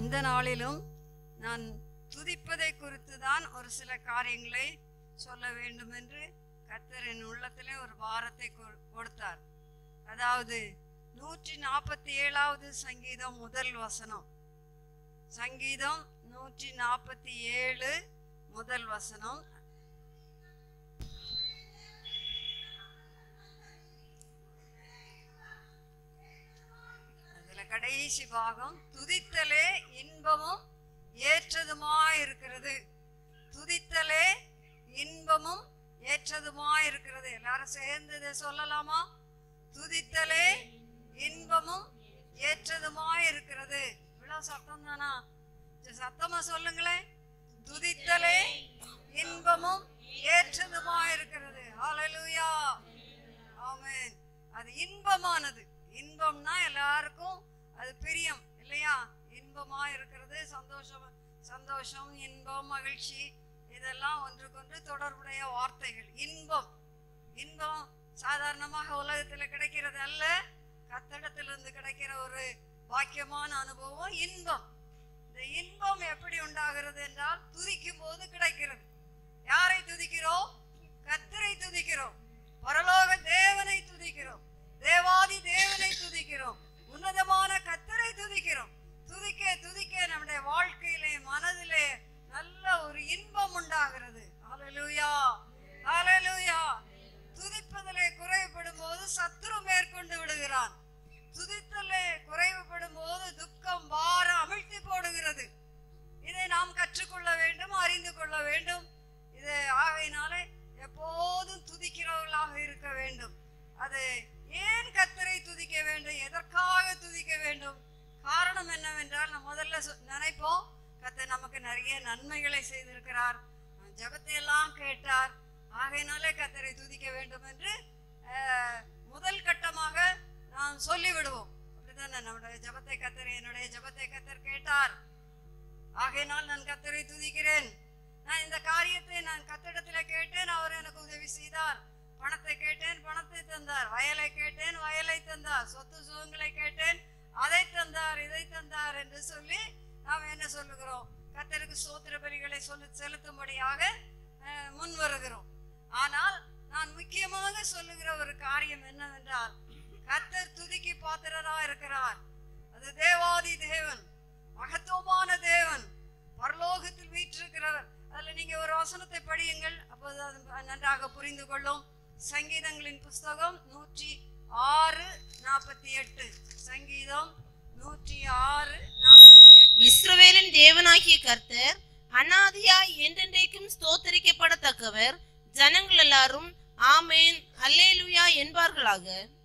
இந்த நாளிலும் நான் துதிப்பதை குறித்து தான் ஒரு சில காரியங்களை சொல்ல வேண்டும் என்று கர்த்தர் என் உள்ளத்திலே ஒரு பாரத்தை கொ- கொடுத்தார் அதாவது நூற்றி நாற்பத்தி ஏழாவது சங்கீதம் முதல் வசனம் சங்கீதம் நூற்றி நாற்பத்தி ஏழு முதல் வசனம் அதுல கடைசி பாகம் துதித்தலே இன்பமும் ஏற்றதுமா இருக்கிறது துதித்தலே இன்பமும் ஏற்றதுமா இருக்கிறது எல்லாரும் சேர்ந்து இதை சொல்லலாமா துதித்தலே இன்பமும் ஏற்றதுமா இருக்கிறது இவ்வளவு சத்தம் தானா சரி, சத்தமா சொல்லுங்களேன் துதித்தலே இன்பமும் ஏற்றதுமா இருக்கிறது ஹalleluya ஆமென் அது இன்பமானது இன்பம்னா எல்லாருக்கும் அது பிரியம் இல்லையா இன்பமா இருக்கிறது சந்தோஷம் சந்தோஷம் இன்பம் மகிழ்ச்சி இதெல்லாம் ஒன்றுக்கொன்று தொடர்புடைய வார்த்தைகள் இன்பம் இன்பம் சாதாரணமாக உலகத்தில் கிடைக்கிறது அல்ல கத்தடத்திலிருந்து கிடைக்கிற ஒரு பாக்கியமான அனுபவம் இன்பம் இந்த இன்பம் எப்படி உண்டாகிறது என்றால் துதிக்கும் போது கிடைக்கிறது யாரை துதிக்கிறோம் கத்தரை துதிக்கிறோம் பரலோக தேவனை துதிக்கிறோம் தேவாதி தேவனை துதிக்கிறோம் உன்னதமான கத்தரை துதிக்கிறோம் துதிக்க துதிக்க நம்முடைய வாழ்க்கையிலே மனதிலே நல்ல ஒரு இன்பம் உண்டாகிறது ஹalleluya ஹalleluya துதிப்பதிலே குறைபடும் போது சத்துரு மேற்கொண்டு விடுகிறான் துதித்தலே குறைவுபடும் போது துக்கம் பாரம் அமிழ்த்தி போடுகிறது இதை நாம் கற்றுக்கொள்ள வேண்டும் அறிந்து கொள்ள வேண்டும் இது ஆகையினாலே எப்போதும் துதிக்கிறவர்களாக இருக்க வேண்டும் அது ஏன் கத்தரை துதிக்க வேண்டும் எதற்காக துதிக்க வேண்டும் காரணம் என்னவென்றால் நம்ம முதல்ல சொ- நினைப்போம் கத்தர் நமக்கு நிறைய நன்மைகளை செய்திருக்கிறார் ஜெபத்தை எல்லாம் கேட்டார் ஆகையினாலே கத்தரை துதிக்க வேண்டும் என்று அஹ், முதல் கட்டமாக நாம் சொல்லிவிடுவோம் அப்படித்தானே நம்முடைய ஜெபத்தை கத்தர் என்னுடைய ஜெபத்தை கத்தர் கேட்டார் ஆகையினால் நான் கத்தரை துதிக்கிறேன் நான் இந்த காரியத்தை நான் கத்திடத்துல கேட்டேன் அவர் எனக்கு உதவி செய்தார் பணத்தை கேட்டேன் பணத்தை தந்தார் வயலை கேட்டேன் வயலை தந்தார் சொத்து சுகங்களை கேட்டேன் அதை தந்தார் இதை தந்தார் என்று சொல்லி நாம் என்ன சொல்லுகிறோம் கத்தருக்கு சோத்திர பலிகளை சொல்லி செலுத்தும்படியாக அஹ், முன் வருகிறோம் ஆனால் நான் முக்கியமாக சொல்லுகிற ஒரு காரியம் என்னவென்றால் கத்தர் துதிக்கு பாத்திரரா இருக்கிறார் அது தேவாதி தேவன் மகத்துவமான தேவன் பரலோகத்தில் வீற்றிருக்கிறவர் அதுல நீங்க ஒரு வசனத்தை படியுங்கள் அப்போது அது நன்றாக புரிந்து கொள்ளும் சங்கீதங்களின் புஸ்தகம் நூற்றி ஆறு நாற்பத்தி எட்டு சங்கீதம் நூற்றி ஆறு நாற்பத்தி எட்டு இஸ்ரவேலின் தேவனாகிய கர்த்தர் அனாதியாய் என்றென்றைக்கும் ஸ்தோத்தரிக்கப்படத்தக்கவர் ஜனங்கள் எல்லாரும் ஆமேன் அல்லேலூயா என்பார்களாக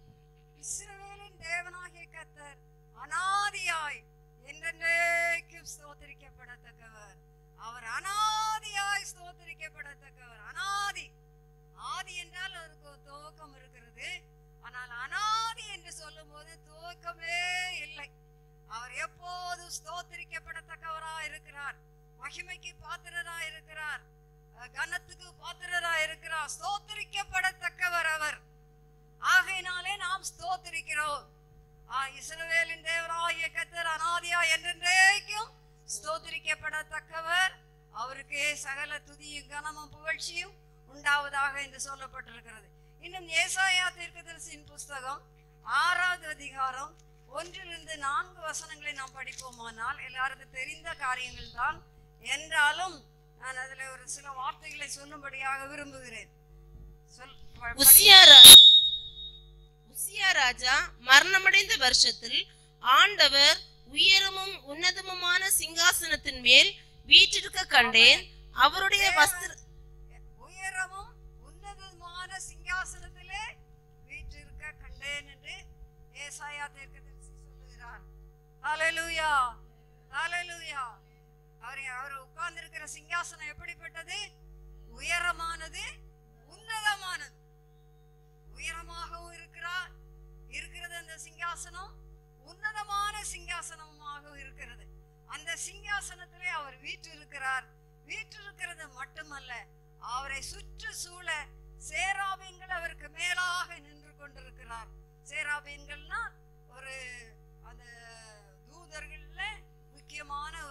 இஸ்ரவேலின் தேவனாகிய கர்த்தர் அனாதியாய் என்றென்றைக்கும் ஸ்தோத்திரிக்கப்படத்தக்கவர் அவர் அனாதியாய் ஸ்தோத்திரிக்கப்படத்தக்கவர் அனாதி ஆதி என்றால் அவருக்கு ஒரு துவக்கம் இருக்கிறது ஆனால் அனாதி என்று சொல்லும்போது துவக்கமே இல்லை அவர் எப்போதும் ஸ்தோத்திரிக்கப்படத்தக்கவரா இருக்கிறார் மகிமைக்கு பாத்திரரா இருக்கிறார் அஹ் கனத்துக்கு பாத்திரரா இருக்கிறார் ஸ்தோத்திரிக்கப்படத்தக்கவர் அவர் ஆகையினாலே நாம் ஸ்தோத்திரிக்கிறோம் ஆ, இஸ்ரவேலின் தேவராகிய கத்தர் அனாதியா என்றென்றைக்கும் ஸ்தோத்திரிக்கப்படத்தக்கவர் அவருக்கே சகல துதியும் கனமும் புகழ்ச்சியும் உண்டாவதாக என்று சொல்லப்பட்டிருக்கிறது இன்னும் ஏசாயா தீர்க்கதரிசியின் புஸ்தகம் ஆறாவது அதிகாரம் ஒன்றிலிருந்து நான்கு வசனங்களை நாம் படிப்போமானால் எல்லாருக்கும் தெரிந்த காரியங்கள் தான் என்றாலும் நான் அதில் ஒரு சில வார்த்தைகளை சொல்லும்படியாக விரும்புகிறேன் சொல் ப- படி- உசியா ரா- உசியா ராஜா மரணமடைந்த வருஷத்தில் ஆண்டவர் உயரமும் உன்னதமுமான சிங்காசனத்தின் மேல் வீற்றிருக்க கண்டேன் அவருடைய வஸ்திர உயரமும் உன்னதமான சிங்காசனத்திலே வீற்றிருக்க கண்டேன் என்று ஏசாயா தீர்க்கதரிசி சொல்லுகிறார் ஹalleluya ஹalleluya அவர் அவர் உட்கார்ந்திருக்கிற சிங்காசனம் எப்படிப்பட்டது உயரமானது உன்னதமானது உயரமாகவும் இருக்கிறார் இருக்கிறது அந்த சிங்காசனம் உன்னதமான சிங்காசனமாகவும் இருக்கிறது அந்த சிங்காசனத்திலே அவர் வீற்றிருக்கிறார் வீற்றிருக்கிறது மட்டுமல்ல அவரை சுற்று சூழ சேராபீன்கள் அவருக்கு மேலாக நின்று கொண்டிருக்கிறார் சேராபீன்கள்னா ஒரு அந்த தூதர்கள்ல முக்கியமான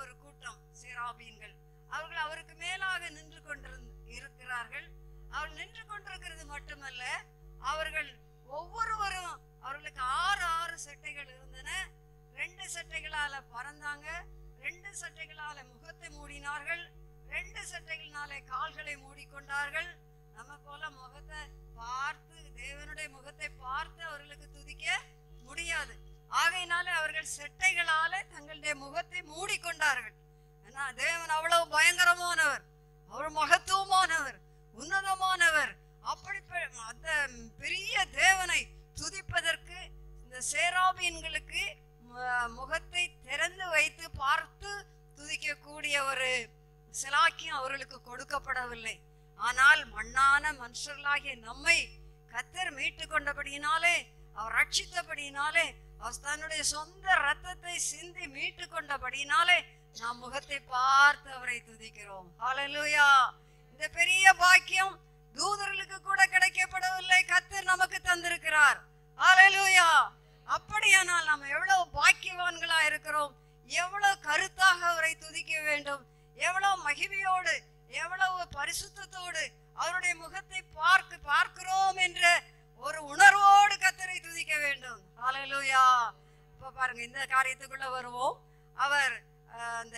சேராபீன்கள் அவர்கள் அவருக்கு மேலாக நின்று கொண்டிருந்த இருக்கிறார்கள் அவர் நின்று கொண்டிருக்கிறது மட்டுமல்ல அவர்கள் ஒவ்வொருவரும் அவர்களுக்கு ஆறு ஆறு சட்டைகள் இருந்தன ரெண்டு சட்டைகளால பறந்தாங்க ரெண்டு சட்டைகளால முகத்தை மூடினார்கள் ரெண்டு சட்டைகளினாலே கால்களை மூடிக்கொண்டார்கள் நம்ம போல முகத்தை பார்த்து தேவனுடைய முகத்தை பார்த்து அவர்களுக்கு துதிக்க முடியாது ஆகையினால அவர்கள் செட்டைகளால தங்களுடைய முகத்தை மூடிக்கொண்டார்கள் ஏன்னா தேவன் அவ்வளவு பயங்கரமானவர் அவர் மகத்துவமானவர் உன்னதமானவர் அப்படி பெ- அந்த பெரிய தேவனை துதிப்பதற்கு இந்த சேராபீன்களுக்கு மு- முகத்தை திறந்து வைத்து பார்த்து துதிக்கக்கூடிய ஒரு சிலாக்கியம் அவர்களுக்கு கொடுக்கப்படவில்லை ஆனால் மண்ணான மனுஷர்களாகிய நம்மை கத்தர் மீட்டு கொண்டபடியினாலே அவர் ரட்சித்தபடியினாலே அவர் தன்னுடைய சொந்த ரத்தத்தை சிந்தி மீட்டு கொண்டபடியினாலே நாம் முகத்தை பார்த்து அவரை துதிக்கிறோம் ஹalleluya இந்த பெரிய பாக்கியம் தூதர்களுக்கு கூட கிடைக்கப்படவில்லை கத்தர் நமக்கு தந்திருக்கிறார் ஹalleluya அப்படியானால் நாம் எவ்வளவு பாக்கியவான்களா இருக்கிறோம் எவ்வளவு கருத்தாக அவரை துதிக்க வேண்டும் எவ்வளவு மகிமையோடு எவ்வளவு பரிசுத்தத்தோடு அவருடைய முகத்தை பார்க்க பார்க்கிறோம் என்ற ஒரு உணர்வோடு கத்தரை துதிக்க வேண்டும் ஹalleluya இப்ப பாருங்க இந்த காரியத்துக்குள்ள வருவோம் அவர் அஹ், அந்த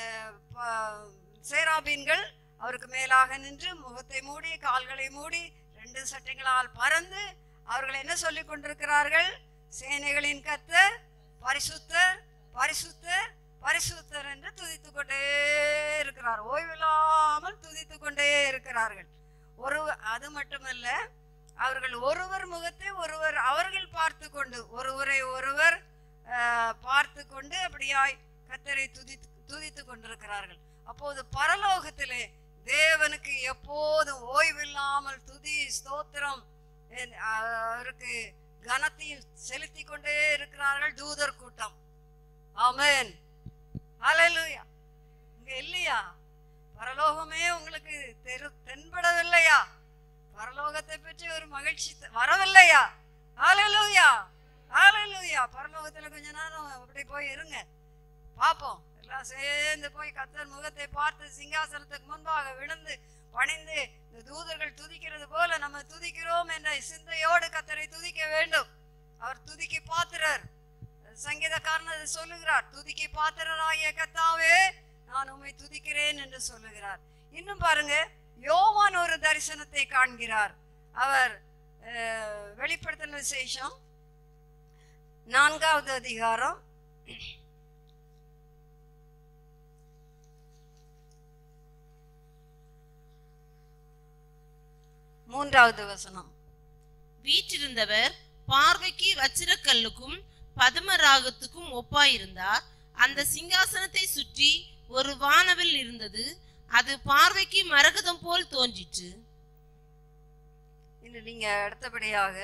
ப- சேராபீன்கள் அவருக்கு மேலாக நின்று முகத்தை மூடி கால்களை மூடி ரெண்டு சட்டைகளால் பறந்து அவர்கள் என்ன சொல்லிக் கொண்டிருக்கிறார்கள் சேனைகளின் கத்தர் பரிசுத்தர் பரிசுத்தர் பரிசுத்தர் என்று துதித்துக் கொண்டே இருக்கிறார் ஓய்வில்லாமல் துதித்துக் கொண்டே இருக்கிறார்கள் ஒரு அது மட்டுமல்ல அவர்கள் ஒருவர் முகத்தை ஒருவர் அவர்கள் பார்த்து கொண்டு ஒருவரை ஒருவர் ஆஹ், பார்த்து கொண்டு அப்படியாய் கத்தரை துதி துதித்துக் கொண்டிருக்கிறார்கள் அப்போது பரலோகத்திலே தேவனுக்கு எப்போதும் ஓய்வில்லாமல் துதி ஸ்தோத்திரம் என்- அவருக்கு கனத்தையும் செலுத்தி கொண்டே இருக்கிறார்கள் தூதர் கூட்டம் ஆமென் ஹalleluya இங்க இல்லையா பரலோகமே உங்களுக்கு தெரு தென்படவில்லையா பரலோகத்தை பற்றி ஒரு மகிழ்ச்சி த- வரவில்லையா ஹalleluya ஹalleluya பரலோகத்துல கொஞ்ச நேரம் அப்படி போய் இருங்க பாப்போம் எல்லாம் சேர்ந்து போய் கத்தர் முகத்தை பார்த்து சிங்காசனத்துக்கு முன்பாக விழுந்து பணிந்து இந்த தூதர்கள் துதிக்கிறது போல நம்ம துதிக்கிறோம் என்ற சிந்தையோடு கத்தரை துதிக்க வேண்டும் அவர் துதிக்கு பாத்திரர் சங்கீதக்காரன் அதை சொல்லுகிறார் துதிக்கு பாத்திரராகிய கத்தாவே நான் உம்மை துதிக்கிறேன் என்று சொல்லுகிறார் இன்னும் பாருங்க யோவான் ஒரு தரிசனத்தை காண்கிறார் அவர் அஹ், வெளிப்படுத்தின விசேஷம் நான்காவது அதிகாரம் மூன்றாவது வசனம் வீற்றிருந்தவர் பார்வைக்கு வச்சிரக்கல்லுக்கும் பதுமராகத்துக்கும் ஒப்பாயிருந்தார் அந்த சிங்காசனத்தை சுற்றி ஒரு வானவில் இருந்தது அது பார்வைக்கு மரகதம் போல் தோன்றிற்று இன்னும் நீங்க அடுத்தபடியாக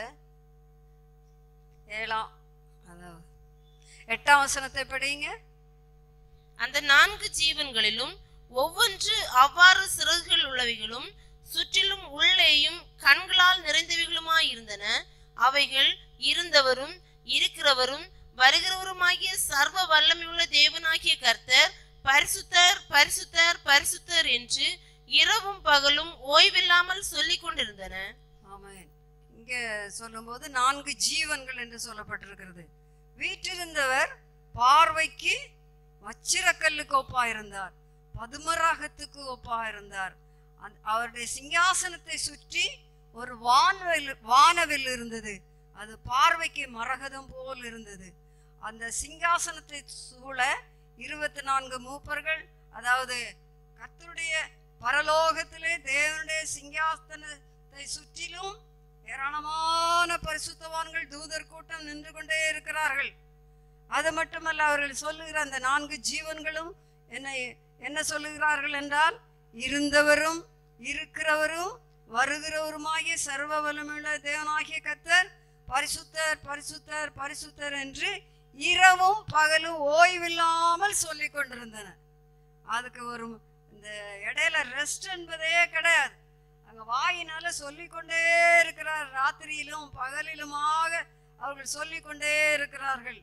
ஏழாம் அதாவது எட்டாம் வசனத்தை படிங்க அந்த நான்கு ஜீவன்களிலும் ஒவ்வொன்று அவ்வாறு சிறகுகள் உள்ளவைகளும் சுற்றிலும் உள்ளேயும் கண்களால் நிறைந்தவைகளுமாயிருந்தன அவைகள் இருந்தவரும் இருக்கிறவரும் வருகிறவருமாகிய சர்வ வல்லமையுள்ள தேவனாகிய கர்த்தர் பரிசுத்தர் பரிசுத்தர் பரிசுத்தர் என்று இரவும் பகலும் ஓய்வில்லாமல் சொல்லிக் கொண்டிருந்தன ஆமென் இங்க சொல்லும்போது நான்கு ஜீவன்கள் என்று சொல்லப்பட்டிருக்கிறது வீற்றிருந்தவர் பார்வைக்கு வச்சிரக்கல்லுக்கு ஒப்பா இருந்தார் பதுமராகத்துக்கு ஒப்பா இருந்தார் அந்த- அவருடைய சிங்காசனத்தை சுற்றி ஒரு வானவில் வானவில் இருந்தது அது பார்வைக்கு மரகதம் போல் இருந்தது அந்த சிங்காசனத்தை சூழ இருபத்தி நான்கு மூப்பர்கள் அதாவது கர்த்தருடைய பரலோகத்திலே தேவனுடைய சிங்காசனத்தை சுற்றிலும் ஏராளமான பரிசுத்தவான்கள் தூதர் கூட்டம் நின்று கொண்டே இருக்கிறார்கள் அது மட்டுமல்ல அவர்கள் சொல்லுகிற அந்த நான்கு ஜீவன்களும் என்ன என்ன சொல்லுகிறார்கள் என்றால் இருந்தவரும் இருக்கிறவரும் வருகிறவருமாகிய சர்வ வல்லமையுள்ள தேவனாகிய கத்தர் பரிசுத்தர் பரிசுத்தர் பரிசுத்தர் என்று இரவும் பகலும் ஓய்வில்லாமல் சொல்லிக் கொண்டிருந்தன அதுக்கு ஒரு இந்த இடையில ரெஸ்ட் என்பதே கிடையாது அங்க வாயினால சொல்லிக்கொண்டே இருக்கிறார் ராத்திரியிலும் பகலிலுமாக அவர்கள் சொல்லிக்கொண்டே இருக்கிறார்கள்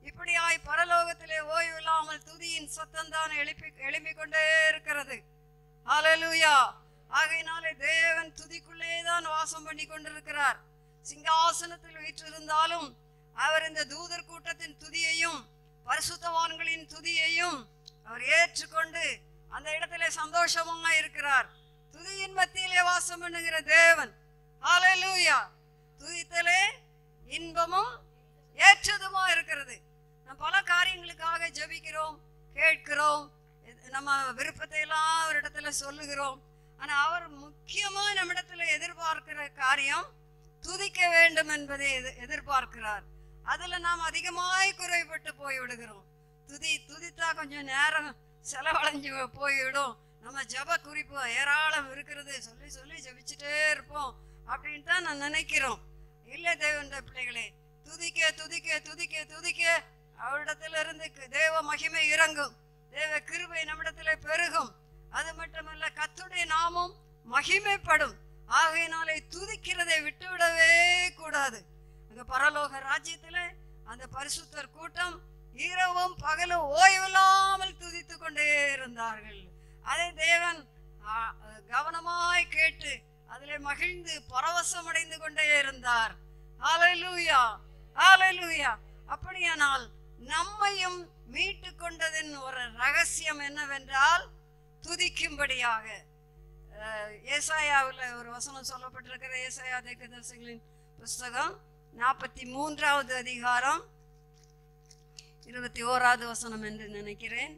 இப்படியாய் பரலோகத்திலே ஓய்வு இல்லாமல் துதியின் சத்தம் தான் எழுப்பி எழுப்பிக் கொண்டே இருக்கிறது ஹalleluya ஆகையினாலே தேவன் துதிக்குள்ளே தான் வாசம் பண்ணி கொண்டிருக்கிறார் சிங்காசனத்தில் வீற்றிருந்தாலும் அவர் இந்த தூதர் கூட்டத்தின் துதியையும் பரிசுத்தவான்களின் துதியையும் அவர் ஏற்றுக்கொண்டு அந்த இடத்திலே சந்தோஷமா இருக்கிறார் துதியின் மத்தியிலே வாசம் பண்ணுகிற தேவன் ஹalleluya துதித்தலே இன்பமும் ஏற்றதுமா இருக்கிறது நம்ம பல காரியங்களுக்காக ஜெபிக்கிறோம் கேட்கிறோம் இது- நம்ம விருப்பத்தை எல்லாம் ஒரு இடத்துல சொல்லுகிறோம் ஆனா அவர் முக்கியமா நம்மிடத்துல எதிர்பார்க்கிற காரியம் துதிக்க வேண்டும் என்பதை எதி- எதிர்பார்க்கிறார் அதுல நாம் அதிகமாய் குறைபட்டு போய் விடுகிறோம் துதி துதித்தா கொஞ்சம் நேரம் செலவழிஞ்சு போய்விடும் நம்ம ஜெப குறிப்பு ஏராளம் இருக்கிறது சொல்லி சொல்லி ஜெபிச்சுட்டே இருப்போம் அப்படின்னு தான் நான் நினைக்கிறோம் இல்ல தேவன்ற பிள்ளைகளே துதிக்க துதிக்க துதிக்க துதிக்க அவரிடத்துல இருந்து கு- தேவ மகிமை இறங்கும் தேவ கிருபை நம்மிடத்துல பெருகும் அது மட்டுமல்ல கத்துடைய நாமம் மகிமைப்படும் ஆகையினாலே துதிக்கிறதை விட்டுவிடவே கூடாது அங்க பரலோக ராஜ்யத்துல அந்த பரிசுத்தர் கூட்டம் இரவும் பகலும் ஓய்வில்லாமல் துதித்து கொண்டே இருந்தார்கள் அதை தேவன் ஆ, கவனமாய் கேட்டு அதிலே மகிழ்ந்து பரவசம் அடைந்து கொண்டே இருந்தார் ஹalleluya ஹalleluya அப்படியானால் நம்மையும் மீட்டு கொண்டதின் ஒரு ரகசியம் என்னவென்றால் துதிக்கும்படியாக அஹ், ஏசாயாவுல ஒரு வசனம் சொல்லப்பட்டிருக்கிற ஏசாயா தீர்க்கதரிசிகளின் புஸ்தகம் நாற்பத்தி மூன்றாவது அதிகாரம் இருபத்தி ஓராவது வசனம் என்று நினைக்கிறேன்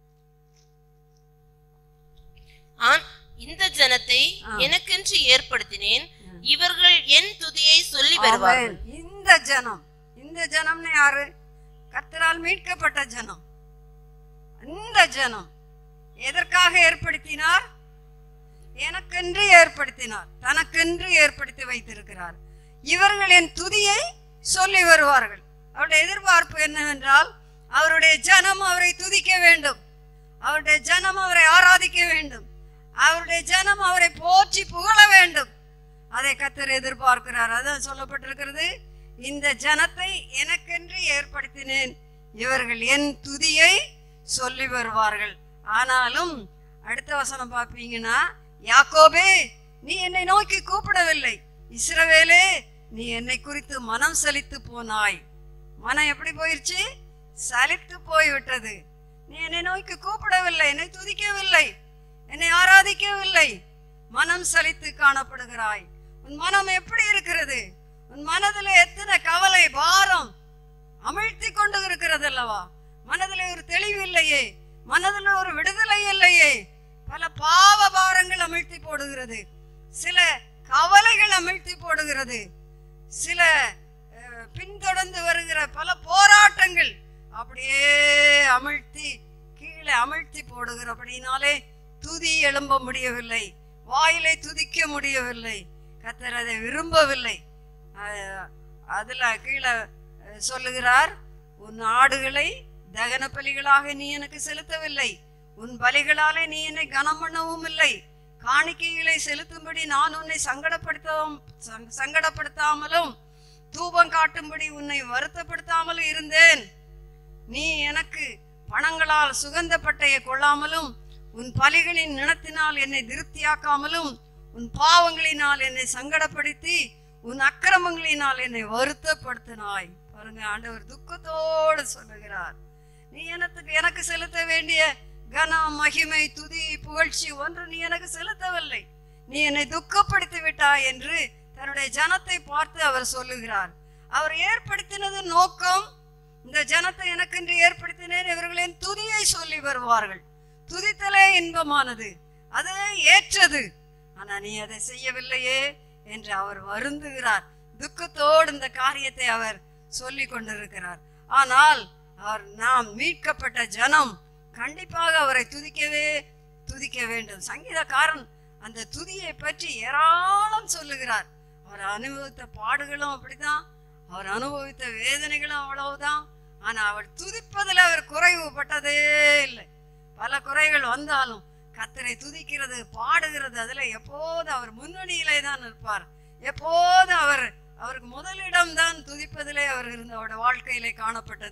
ஆன் இந்த ஜனத்தை ஆ. எனக்கென்று ஏற்படுத்தினேன் இவர்கள் என் துதியை சொல்லி வருவார்கள் ஆமென். இந்த ஜனம் இந்த ஜனம்னு யாரு கர்த்தரால் மீட்கப்பட்ட ஜனம் இந்த ஜனம் எதற்காக ஏற்படுத்தினார் எனக்கென்று ஏற்படுத்தினார் தனக்கென்று ஏற்படுத்தி வைத்திருக்கிறார் இவர்கள் என் துதியை சொல்லி வருவார்கள் அவருடைய எதிர்பார்ப்பு என்னவென்றால் அவருடைய ஜனம் அவரை துதிக்க வேண்டும் அவருடைய ஜனம் அவரை ஆராதிக்க வேண்டும் அவருடைய ஜனம் அவரை போற்றி புகழ வேண்டும் அதை கத்தர் எதிர்பார்க்கிறார் அதான் சொல்லப்பட்டிருக்கிறது இந்த ஜனத்தை எனக்கென்று ஏற்படுத்தினேன் இவர்கள் என் துதியை சொல்லி வருவார்கள் ஆனாலும் அடுத்த வசனம் பார்ப்பீங்கன்னா யாக்கோபே நீ என்னை நோக்கி கூப்பிடவில்லை இஸ்ரவேலே நீ என்னை குறித்து மனம் சலித்து போனாய் மனம் எப்படி போயிருச்சு சலித்து போய்விட்டது நீ என்னை நோக்கி கூப்பிடவில்லை என்னை துதிக்கவில்லை என்னை ஆராதிக்கவில்லை மனம் சலித்து காணப்படுகிறாய் உன் மனம் எப்படி இருக்கிறது உன் மனதில் எத்தனை கவலை பாரம் அமிழ்த்தி கொண்டு இருக்கிறது அல்லவா மனதில் ஒரு தெளிவு இல்லையே மனதில் ஒரு விடுதலை இல்லையே பல பாவ பாரங்கள் அமிழ்த்தி போடுகிறது சில கவலைகள் அமிழ்த்தி போடுகிறது சில அஹ், பின்தொடர்ந்து வருகிற பல போராட்டங்கள் அப்படியே அமிழ்த்தி கீழே அமிழ்த்தி போடுகிறபடினாலே துதி எழும்ப முடியவில்லை வாயிலை துதிக்க முடியவில்லை கத்தர் அதை விரும்பவில்லை அஹ், அதுல கீழே அஹ், சொல்லுகிறார் உன் ஆடுகளை தகன பலிகளாக நீ எனக்கு செலுத்தவில்லை உன் பலிகளாலே நீ என்னை கனம் பண்ணவும் இல்லை காணிக்கைகளை செலுத்தும்படி நான் உன்னை சங்கடப்படுத்தவும் சங்க- சங்கடப்படுத்தாமலும் தூபம் காட்டும்படி உன்னை வருத்தப்படுத்தாமலும் இருந்தேன் நீ எனக்கு பணங்களால் சுகந்த பட்டையை கொள்ளாமலும் உன் பலிகளின் நினத்தினால் என்னை திருப்தியாக்காமலும் உன் பாவங்களினால் என்னை சங்கடப்படுத்தி உன் அக்கிரமங்களினால் என்னை வருத்தப்படுத்தினாய் பாருங்க ஆண்டவர் துக்கத்தோடு சொல்லுகிறார் நீ எனக்கு எனக்கு செலுத்த வேண்டிய கனம் மகிமை துதி புகழ்ச்சி ஒன்று நீ எனக்கு செலுத்தவில்லை நீ என்னை துக்கப்படுத்தி விட்டாய் என்று தன்னுடைய ஜனத்தை பார்த்து அவர் சொல்லுகிறார் அவர் ஏற்படுத்தினது நோக்கம் இந்த ஜனத்தை எனக்கென்று ஏற்படுத்தினேன் இவர்களின் துதியை சொல்லி வருவார்கள் துதித்தலே இன்பமானது அது ஏற்றது ஆனா நீ அதை செய்யவில்லையே என்று அவர் வருந்துகிறார் துக்கத்தோடு இந்த காரியத்தை அவர் சொல்லி கொண்டிருக்கிறார் ஆனால் அவர் நாம் மீட்கப்பட்ட ஜனம் கண்டிப்பாக அவரை துதிக்கவே துதிக்க வேண்டும் சங்கீதக்காரன் அந்த துதியை பற்றி ஏராளம் சொல்லுகிறார் அவர் அனுபவித்த பாடுகளும் அப்படிதான் அவர் அனுபவித்த வேதனைகளும் அவ்வளவுதான் ஆனா அவர் துதிப்பதில் அவர் குறைவுபட்டதே இல்லை பல குறைகள் வந்தாலும் கத்தரை துதிக்கிறது பாடுகிறது அதுல எப்போது அவர் முன்னணியிலே தான் இருப்பார் எப்போது அவர் அவருக்கு முதலிடம் தான் துதிப்பதிலே அவர் இருந்த அவருடைய வாழ்க்கையிலே காணப்பட்டது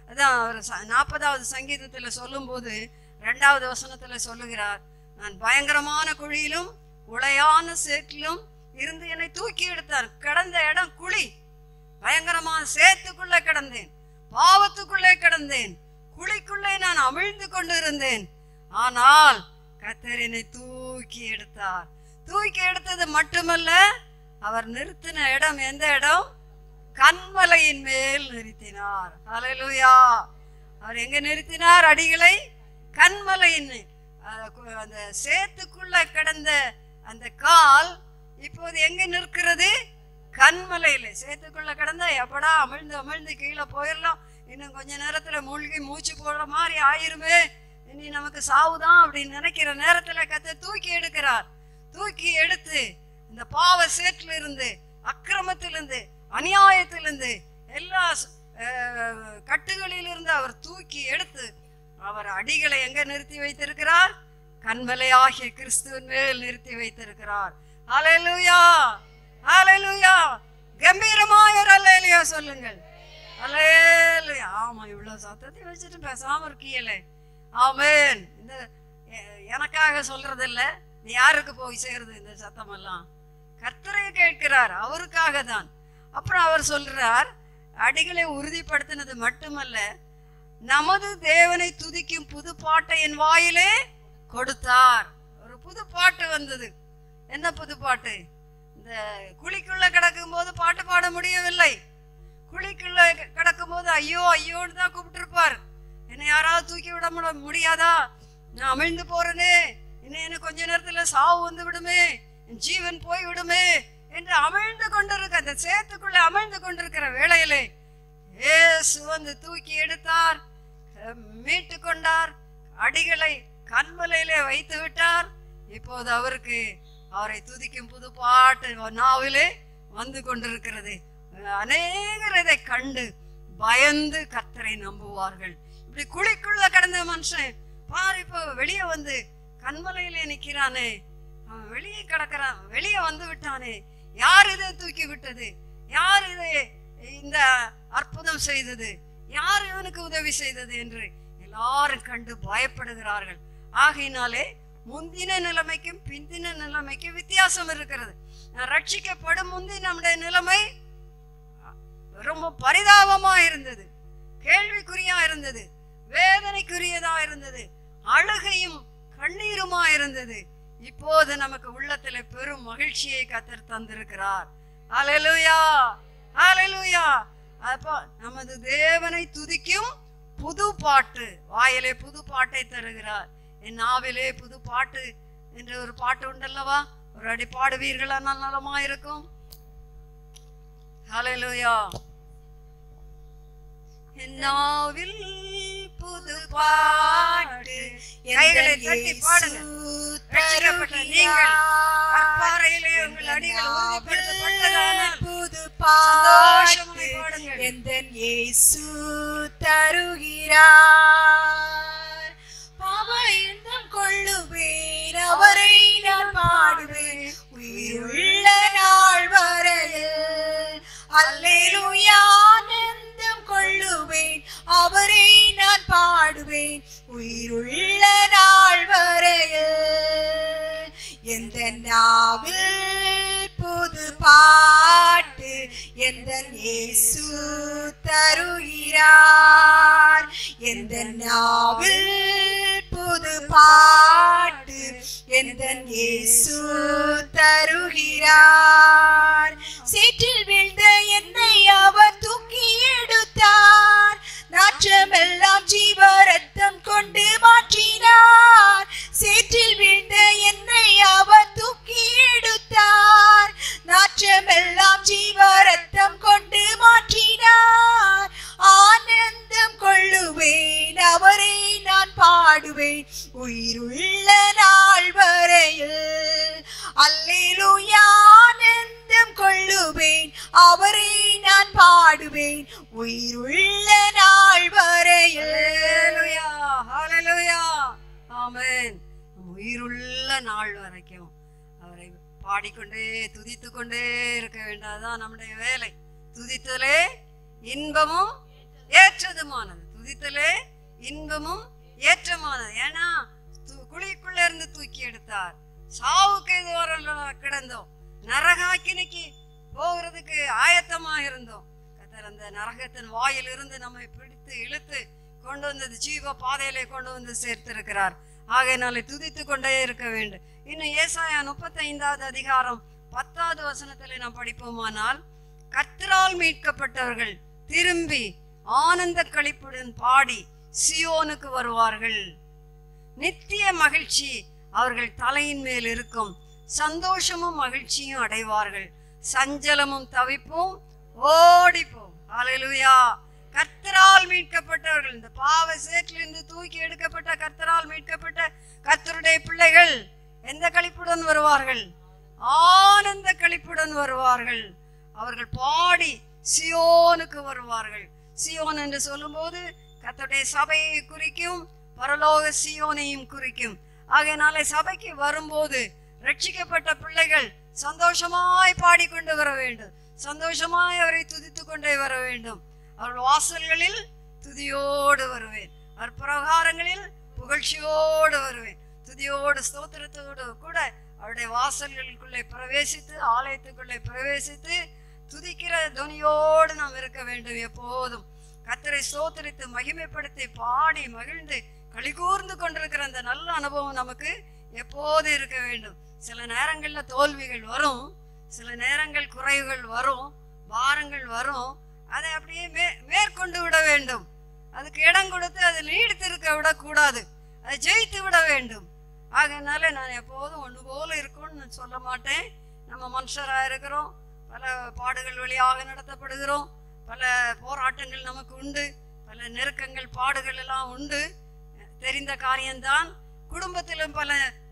அதான் அவர் ச- நாற்பதாவது சங்கீதத்துல சொல்லும்போது ரெண்டாவது வசனத்துல சொல்லுகிறார் நான் பயங்கரமான குழியிலும் உளையான சேற்றிலும் இருந்து என்னை தூக்கி எடுத்தார் கிடந்த இடம் குழி பயங்கரமான சேத்துக்குள்ள கிடந்தேன் பாவத்துக்குள்ளே கிடந்தேன் குழிக்குள்ளே நான் அமிழ்ந்து கொண்டிருந்தேன் ஆனால் கர்த்தர் என்னை தூக்கி எடுத்தார் தூக்கி எடுத்தது மட்டுமல்ல அவர் நிறுத்தின இடம் எந்த இடம் கண்மலையின் மேல் நிறுத்தினார் ஹalleluya அவர் எங்க நிறுத்தினார் அடிகளை கண்மலையின் அஹ், கு- அந்த சேத்துக்குள்ள கிடந்த அந்த கால் இப்போது எங்க நிற்கிறது கண்மலையில சேத்துக்குள்ள கிடந்தா எப்படா அமிழ்ந்து அமிழ்ந்து கீழே போயிடலாம் இன்னும் கொஞ்ச நேரத்துல மூழ்கி மூச்சு போடுற மாதிரி ஆயிருமே இனி நமக்கு சாவுதான் அப்படின்னு நினைக்கிற நேரத்துல கத்த தூக்கி எடுக்கிறார் தூக்கி எடுத்து இந்த பாவ சேற்றில இருந்து அக்கிரமத்திலிருந்து அநியாயத்திலிருந்து எல்லா ஸ்- அஹ், கட்டுகளிலிருந்து அவர் தூக்கி எடுத்து அவர் அடிகளை எங்க நிறுத்தி வைத்திருக்கிறார் கண்மலையாகிய கிறிஸ்துவின் மேல் நிறுத்தி வைத்திருக்கிறார் ஹalleluya ஹalleluya கம்பீரமாய் ஒரு அல்லேலூயா சொல்லுங்கள் அல்லேலூயா ஆமா இவ்வளவு சத்தத்தை வச்சுட்டு பேசாம இருக்கீங்களே ஆமென் இந்த எ- எனக்காக சொல்றது இல்ல நீ யாருக்கு போய் சேருது இந்த சத்தம் எல்லாம் கர்த்தரை கேட்கிறார் அவருக்காக தான் அப்புறம் அவர் சொல்றார் அடிகளை உறுதிப்படுத்தினது மட்டுமல்ல நமது தேவனை துதிக்கும் புது பாட்டை என் வாயிலே கொடுத்தார் ஒரு புது பாட்டு வந்தது என்ன புது பாட்டு இந்த குழிக்குள்ள கிடக்கும் போது பாட்டு பாட முடியவில்லை குழிக்குள்ள கிடக்கும் போது ஐயோ ஐயோன்னு தான் கூப்பிட்டுருப்பார் என்னை யாராவது தூக்கி விட முட- முடியாதா நான் அமிழ்ந்து போறேனே இன்னும் எனக்கு கொஞ்ச நேரத்துல சாவு வந்து விடுமே என் ஜீவன் போய் விடுமே என்று அமிழ்ந்து கொண்டிருக்க அந்த சேத்துக்குள்ள அமிழ்ந்து கொண்டிருக்கிற வேளையிலே இயேசு வந்து தூக்கி எடுத்தார் அஹ், மீட்டு கொண்டார் அடிகளை கண்மலையிலே வைத்து விட்டார் இப்போது அவருக்கு அவரை துதிக்கும் புது பாட்டு நாவிலே வந்து கொண்டிருக்கிறது அஹ், அநேகர் இதை கண்டு பயந்து கர்த்தரை நம்புவார்கள் இப்படி குழிக்குள்ள கிடந்த மனுஷன் பாரு இப்போ வெளியே வந்து கண்மலையிலே நிக்கிறானே அவன் வெளியே கிடக்கிறான் வெளியே வந்து விட்டானே யார் இதை தூக்கி விட்டது யார் இதை இந்த அற்புதம் செய்தது யார் இவனுக்கு உதவி செய்தது என்று எல்லாரும் கண்டு பயப்படுகிறார்கள் ஆகையினாலே முந்தின நிலைமைக்கும் பிந்தின நிலைமைக்கும் வித்தியாசம் இருக்கிறது நான் ரட்சிக்கப்படும் முந்தி நம்முடைய நிலைமை ரொம்ப பரிதாபமா இருந்தது கேள்விக்குறியா இருந்தது வேதனைக்குரியதா இருந்தது அழுகையும் கண்ணீருமா இருந்தது இப்போது நமக்கு உள்ளத்துல பெரும் மகிழ்ச்சியை கத்தர் தந்திருக்கிறார் அலலுயா அலலுயா அப்போ நமது தேவனை துதிக்கும் புது பாட்டு வாயிலே புது பாட்டை தருகிறார் என் நாவிலே புது பாட்டு என்ற ஒரு பாட்டு உண்டல்லவா ஒரு அடி பாடுவீர்களா நலமா இருக்கும் ஹalleluya என் நாவில் புது பாட்டு கைகளை தட்டி பாடுங்க ரட்சிக்கப்பட்ட நீங்கள் கற்பாறையிலே உங்கள் அடிகள் உறுதிப்படுத்தப்பட்டதானால் புது சந்தோஷமாய் பாட்டு பாடுங்கள். எந்தன் இயேசு தருகிறார் பாவ எண்ணம் கொள்ளுவேன் அவரை நான் பாடுவேன் உயிருள்ள நாள் வரையில் அல்லேலூயா ஆனந்தம் கொள்ளுவேன் அவரை நான் பாடுவேன் உயிருள்ள நாள் வரையில் எந்த நாவில் புது பாட்டு எந்த இயேசு தருகிறார் எந்த நாவில் புது பாட்டு எந்த இயேசு தருகிறார் சேற்றில் வீழ்ந்த என்னை அவர் தூக்கி எடுத்தார் நாற்றமெல்லாம் ஜீவ ரத்தம் கொண்டு மாற்றினார் சேற்றில் வீழ்ந்த என்னை அவர் தூக்கி எடுத்தார் நாற்றமெல்லாம் ஜீவ ரத்தம் கொண்டு மாற்றினார் ஆனந்தம் கொள்ளுவேன் அவரை நான் பாடுவேன் உயிருள்ள நாள் வரையில் அல்லேலூயா ஆனந்தம் கொள்ளுவேன் அவரை நான் பாடுவேன் உயிருள்ள நாள் வரையில் ஹalleluya ஹalleluya ஆமென் நம் உயிருள்ள நாள் வரைக்கும் அவரை பாடிக்கொண்டே துதித்து கொண்டே இருக்க வேண்டாதான் நம்முடைய வேலை துதித்தலே இன்பமும் ஏற்றதுமானது துதித்தலே இன்பமும் ஏற்றமானது ஏன்னா து- குழிக்குள்ள இருந்து தூக்கி எடுத்தார் சாவுக்கு இதுவரை கிடந்தோம் நரகாக்கினிக்கு போகிறதுக்கு ஆயத்தமா இருந்தோம் கத்தர் அந்த நரகத்தின் வாயில் இருந்து நம்மை பிடித்து இழுத்து கொண்டு வந்தது ஜீவ பாதையிலே கொண்டு வந்து சேர்த்திருக்கிறார் ஆகையினாலே துதித்து கொண்டே இருக்க வேண்டும் இன்னும் ஏசாயா முப்பத்தைந்தாவது அதிகாரம் பத்தாவது வசனத்திலே நாம் படிப்போமானால் கர்த்தரால் மீட்கப்பட்டவர்கள் திரும்பி ஆனந்த களிப்புடன் பாடி சியோனுக்கு வருவார்கள் நித்திய மகிழ்ச்சி அவர்கள் தலையின் மேல் இருக்கும் சந்தோஷமும் மகிழ்ச்சியும் அடைவார்கள் சஞ்சலமும் தவிப்பும் ஓடிப்போம் ஹalleluya கர்த்தரால் மீட்கப்பட்டவர்கள் இந்த பாவ சேற்றிலிருந்து தூக்கி எடுக்கப்பட்ட கர்த்தரால் மீட்கப்பட்ட கர்த்தருடைய பிள்ளைகள் எந்த களிப்புடன் வருவார்கள் ஆனந்த களிப்புடன் வருவார்கள் அவர்கள் பாடி சியோனுக்கு வருவார்கள் சியோன் என்று சொல்லும்போது கர்த்தருடைய சபையை குறிக்கும் பரலோக சியோனையும் குறிக்கும் ஆகையினாலே சபைக்கு வரும்போது ரட்சிக்கப்பட்ட பிள்ளைகள் சந்தோஷமாய் பாடிக்கொண்டு வர வேண்டும் சந்தோஷமாய் அவரை துதித்துக் கொண்டே வர வேண்டும் அவர்கள் வாசல்களில் துதியோடு வருவேன் அவர் பிரகாரங்களில் புகழ்ச்சியோடு வருவேன் துதியோடு ஸ்தோத்திரத்தோடு கூட அவருடைய வாசல்களுக்குள்ளே பிரவேசித்து ஆலயத்துக்குள்ளே பிரவேசித்து துதிக்கிற துணியோடு நாம் இருக்க வேண்டும் எப்போதும் கத்தரை ஸ்தோத்திரித்து மகிமைப்படுத்தி பாடி மகிழ்ந்து களிகூர்ந்து கொண்டிருக்கிற அந்த நல்ல அனுபவம் நமக்கு எப்போது இருக்க வேண்டும் சில நேரங்கள்ல தோல்விகள் வரும் சில நேரங்கள் குறைவுகள் வரும் பாரங்கள் வரும் அதை அப்படியே மே மேற்கொண்டு விட வேண்டும் அதுக்கு இடம் கொடுத்து அதை நீடித்திருக்க விடக்கூடாது அதை ஜெயித்து விட வேண்டும் ஆகையினால நான் எப்போதும் ஒன்று போல இருக்கும்னு நான் சொல்ல மாட்டேன் நம்ம மனுஷராக இருக்கிறோம் பல பாடுகள் வழியாக நடத்தப்படுகிறோம் பல போராட்டங்கள் நமக்கு உண்டு பல நெருக்கங்கள் பாடுகள் எல்லாம் உண்டு தெரிந்த காரியம்தான் குடும்பத்திலும் பல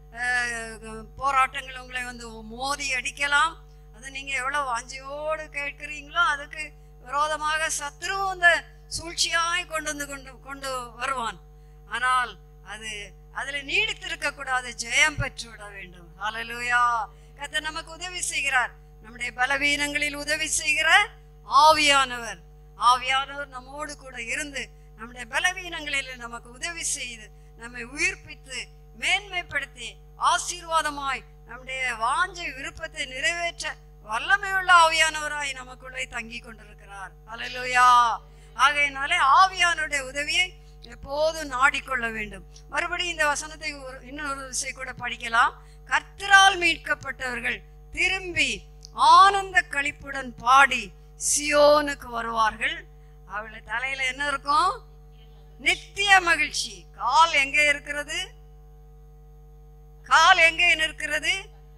அஹ், போராட்டங்கள் உங்களை வந்து மோதி அடிக்கலாம் அது நீங்க எவ்வளவு வாஞ்சியோடு கேட்கிறீங்களோ அதுக்கு விரோதமாக சத்ருவும் அந்த சூழ்ச்சியாய் கொண்டு வந்து கொண்டு கொண்டு வருவான் ஆனால் அது அதுல நீடித்திருக்க கூடாது ஜெயம் பெற்று விட வேண்டும் ஹalleluya கர்த்தர் நமக்கு உதவி செய்கிறார் நம்முடைய பலவீனங்களில் உதவி செய்கிற ஆவியானவர் ஆவியானவர் நம்மோடு கூட இருந்து நம்முடைய பலவீனங்களில் நமக்கு உதவி செய்து நம்மை உயிர்ப்பித்து மேன்மைப்படுத்தி ஆசீர்வாதமாய் நம்முடைய வாஞ்சை விருப்பத்தை நிறைவேற்ற வல்லமையுள்ள ஆவியானவராய் நமக்குள்ளே தங்கி கொண்டிருக்கிறார் அல்லேலூயா ஆகையினாலே ஆவியானுடைய உதவியை எப்போதும் நாடிக்கொள்ள வேண்டும் மறுபடியும் இந்த வசனத்தை ஒரு- இன்னொரு விசை கூட படிக்கலாம் கர்த்தரால் மீட்கப்பட்டவர்கள் திரும்பி ஆனந்த களிப்புடன் பாடி சியோனுக்கு வருவார்கள் அவளை தலையில என்ன இருக்கும் நித்திய மகிழ்ச்சி கால் எங்கே இருக்கிறது கால் எங்கே நிற்கிறது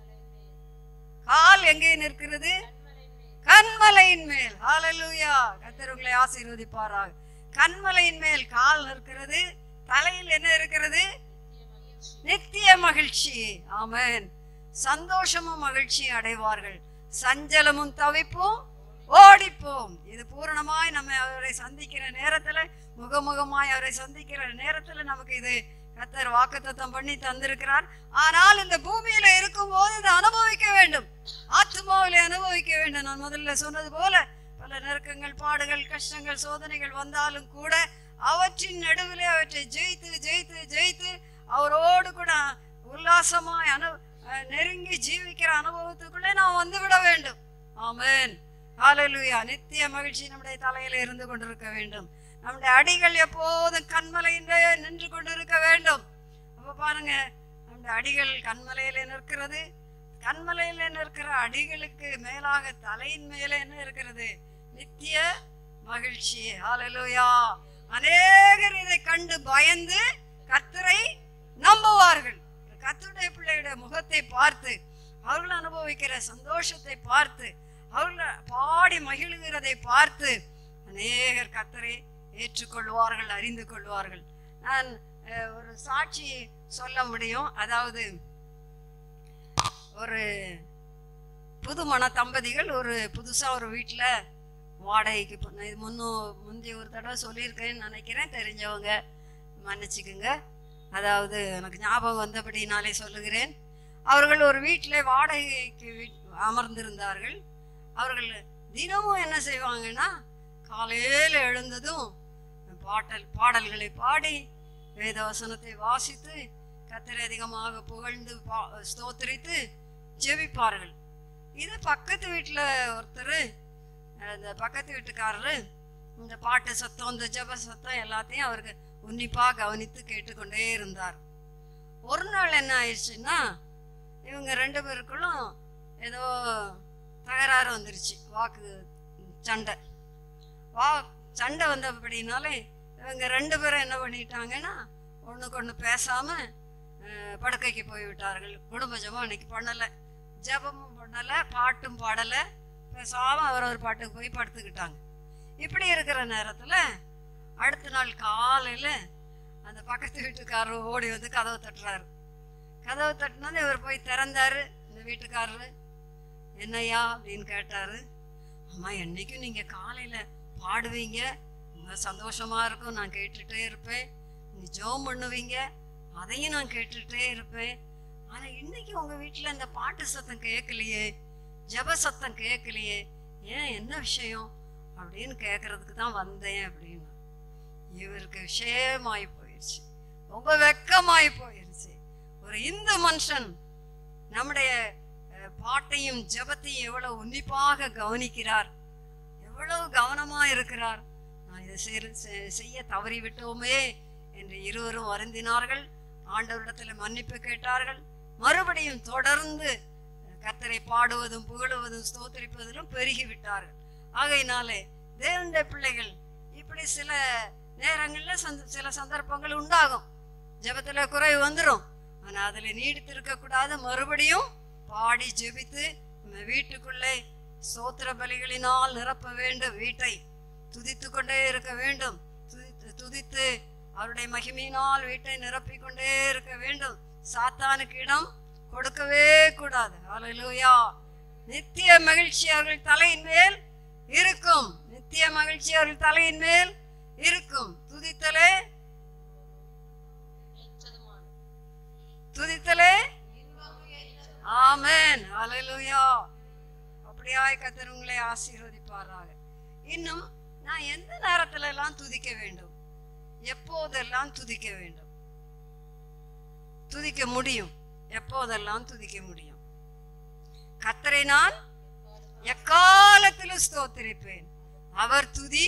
கால் எங்கே நிற்கிறது கண்மலையின் மேல் ஹalleluya கர்த்தர் உங்களை ஆசீர்வதிப்பாராக கண்மலையின் மேல் கால் நிற்கிறது தலையில் என்ன இருக்கிறது நித்திய மகிழ்ச்சி ஆமென் சந்தோஷமும் மகிழ்ச்சியும் அடைவார்கள் சஞ்சலமும் தவிப்பும் ஓடிப்போம் இது பூரணமாய் நம்ம அவரை சந்திக்கிற நேரத்துல முகமுகமாய் அவரை சந்திக்கிற நேரத்துல நமக்கு இது கத்தர் வாக்குத்தத்தம் பண்ணி தந்திருக்கிறார் ஆனால் இந்த பூமியில இருக்கும்போது இதை அனுபவிக்க வேண்டும் ஆத்மாவிலே அனுபவிக்க வேண்டும் நான் முதல்ல சொன்னது போல பல நெருக்கங்கள் பாடுகள் கஷ்டங்கள் சோதனைகள் வந்தாலும் கூட அவற்றின் நடுவிலே அவற்றை ஜெயித்து ஜெயித்து ஜெயித்து அவரோடு கூட உல்லாசமாய் அனு அஹ் நெருங்கி ஜீவிக்கிற அனுபவத்துக்குள்ளே நாம் வந்து விட வேண்டும் ஆமென் ஹalleluya நித்திய மகிழ்ச்சி நம்முடைய தலையில இருந்து கொண்டிருக்க வேண்டும் நம்முடைய அடிகள் எப்போதும் கண்மலையிலே நின்று கொண்டிருக்க வேண்டும் அப்ப பாருங்க நம்முடைய அடிகள் கண்மலையில நிற்கிறது கண்மலையில நிற்கிற அடிகளுக்கு மேலாக தலையின் மேலே என்ன இருக்கிறது நித்திய மகிழ்ச்சி ஹalleluya அநேகர் இதை கண்டு பயந்து கர்த்தரை நம்புவார்கள் கர்த்தருடைய பிள்ளையுடைய முகத்தை பார்த்து அவர்கள் அனுபவிக்கிற சந்தோஷத்தை பார்த்து அவர்கள் பாடி மகிழ்கிறதை பார்த்து அநேகர் கர்த்தரை ஏற்றுக்கொள்வார்கள் அறிந்து கொள்வார்கள் நான் அஹ், ஒரு சாட்சி சொல்ல முடியும் அதாவது ஒரு புதுமண தம்பதிகள் ஒரு புதுசா ஒரு வீட்டுல வாடகைக்கு போ- நான் இது முன்னும் முந்தைய ஒரு தடவை சொல்லியிருக்கேன்னு நினைக்கிறேன் தெரிஞ்சவங்க மன்னிச்சுக்குங்க அதாவது எனக்கு ஞாபகம் வந்தபடினாலே சொல்லுகிறேன் அவர்கள் ஒரு வீட்டில் வாடகைக்கு வீட் அமர்ந்திருந்தார்கள் அவர்கள் தினமும் என்ன செய்வாங்கன்னா காலையில் எழுந்ததும் பாட்டல் பாடல்களை பாடி வேதவசனத்தை வாசித்து கத்தரை அதிகமாக புகழ்ந்து பா- ஸ்தோத்திரித்து ஜெபிப்பார்கள் இது பக்கத்து வீட்டில் ஒருத்தர் இந்த பக்கத்து வீட்டுக்காரரு இந்த பாட்டு சத்தம் இந்த ஜெப சத்தம் எல்லாத்தையும் அவருக்கு உன்னிப்பாக கவனித்து கேட்டுக்கொண்டே இருந்தார் ஒரு நாள் என்ன ஆயிடுச்சுன்னா இவங்க ரெண்டு பேருக்குள்ளும் ஏதோ தகராறு வந்துருச்சு வாக்கு சண்டை வா சண்டை வந்தபடினாலே இவங்க ரெண்டு பேரும் என்ன பண்ணிட்டாங்கன்னா ஒண்ணுக்கு ஒன்று பேசாம அஹ், படுக்கைக்கு போய் விட்டார்கள் குடும்ப ஜெபம் அன்னைக்கு பண்ணலை ஜெபமும் பண்ணலை பாட்டும் பாடலை பேசாம அவர் ஒரு பாட்டுக்கு போய் படுத்துக்கிட்டாங்க இப்படி இருக்கிற நேரத்துல அடுத்த நாள் காலையில அந்த பக்கத்து வீட்டுக்காரர் ஓடி வந்து கதவை தட்டுறாரு கதவை தட்டினது இவர் போய் திறந்தாரு இந்த வீட்டுக்காரரு என்னய்யா அப்படின்னு கேட்டாரு அம்மா என்னைக்கும் நீங்க காலையில பாடுவீங்க ரொம்ப சந்தோஷமா இருக்கும் நான் கேட்டுட்டே இருப்பேன் நீ ஜோம் பண்ணுவீங்க அதையும் நான் கேட்டுட்டே இருப்பேன் ஆனா இன்னைக்கு உங்க வீட்டுல இந்த பாட்டு சத்தம் கேட்கலையே ஜெப சத்தம் கேட்கலையே ஏன் என்ன விஷயம் அப்படின்னு கேட்கறதுக்கு தான் வந்தேன் அப்படின்னு இவருக்கு விஷயமாய் போயிடுச்சு ரொம்ப வெக்கமாய் போயிடுச்சு ஒரு இந்து மனுஷன் நம்முடைய அஹ், பாட்டையும் ஜெபத்தையும் எவ்வளவு உன்னிப்பாக கவனிக்கிறார் எவ்வளவு கவனமா இருக்கிறார் நான் இதை செய்ய- செ- செய்ய தவறி விட்டோமே என்று இருவரும் வருந்தினார்கள் ஆண்டவரிடத்தில் மன்னிப்பு கேட்டார்கள் மறுபடியும் தொடர்ந்து கத்தரை பாடுவதும் புகழுவதும் ஸ்தோத்திரிப்பதிலும் பெருகி விட்டார்கள் ஆகையினாலே தேவனுடைய பிள்ளைகள் இப்படி சில நேரங்கள்ல சந்த- சில சந்தர்ப்பங்கள் உண்டாகும் ஜெபத்துல குறைவு வந்துடும் ஆனா அதுல நீடித்து இருக்க கூடாது மறுபடியும் பாடி ஜெபித்து நம்ம வீட்டுக்குள்ளே சோத்திர பலிகளினால் நிரப்ப வேண்டும் வீட்டை துதித்து கொண்டே இருக்க வேண்டும் துதித்து துதித்து அவருடைய மகிமையினால் வீட்டை நிரப்பிக் கொண்டே இருக்க வேண்டும் சாத்தானுக்கு இடம் கொடுக்கவே கூடாது ஹalleluya நித்திய மகிழ்ச்சி அவர்கள் தலையின் மேல் இருக்கும் நித்திய மகிழ்ச்சி அவர்கள் தலையின் மேல் இருக்கும் துதித்தலே துதித்தலே ஆமென் ஹalleluya அப்படியாய் கர்த்தர் உங்களை ஆசீர்வதிப்பாராக இன்னும் நான் எந்த நேரத்துல எல்லாம் துதிக்க வேண்டும் எப்போதெல்லாம் துதிக்க வேண்டும் துதிக்க முடியும் எப்போதெல்லாம் துதிக்க முடியும் கத்தரை நான் எக்காலத்திலும் ஸ்தோத்திரிப்பேன் அவர் துதி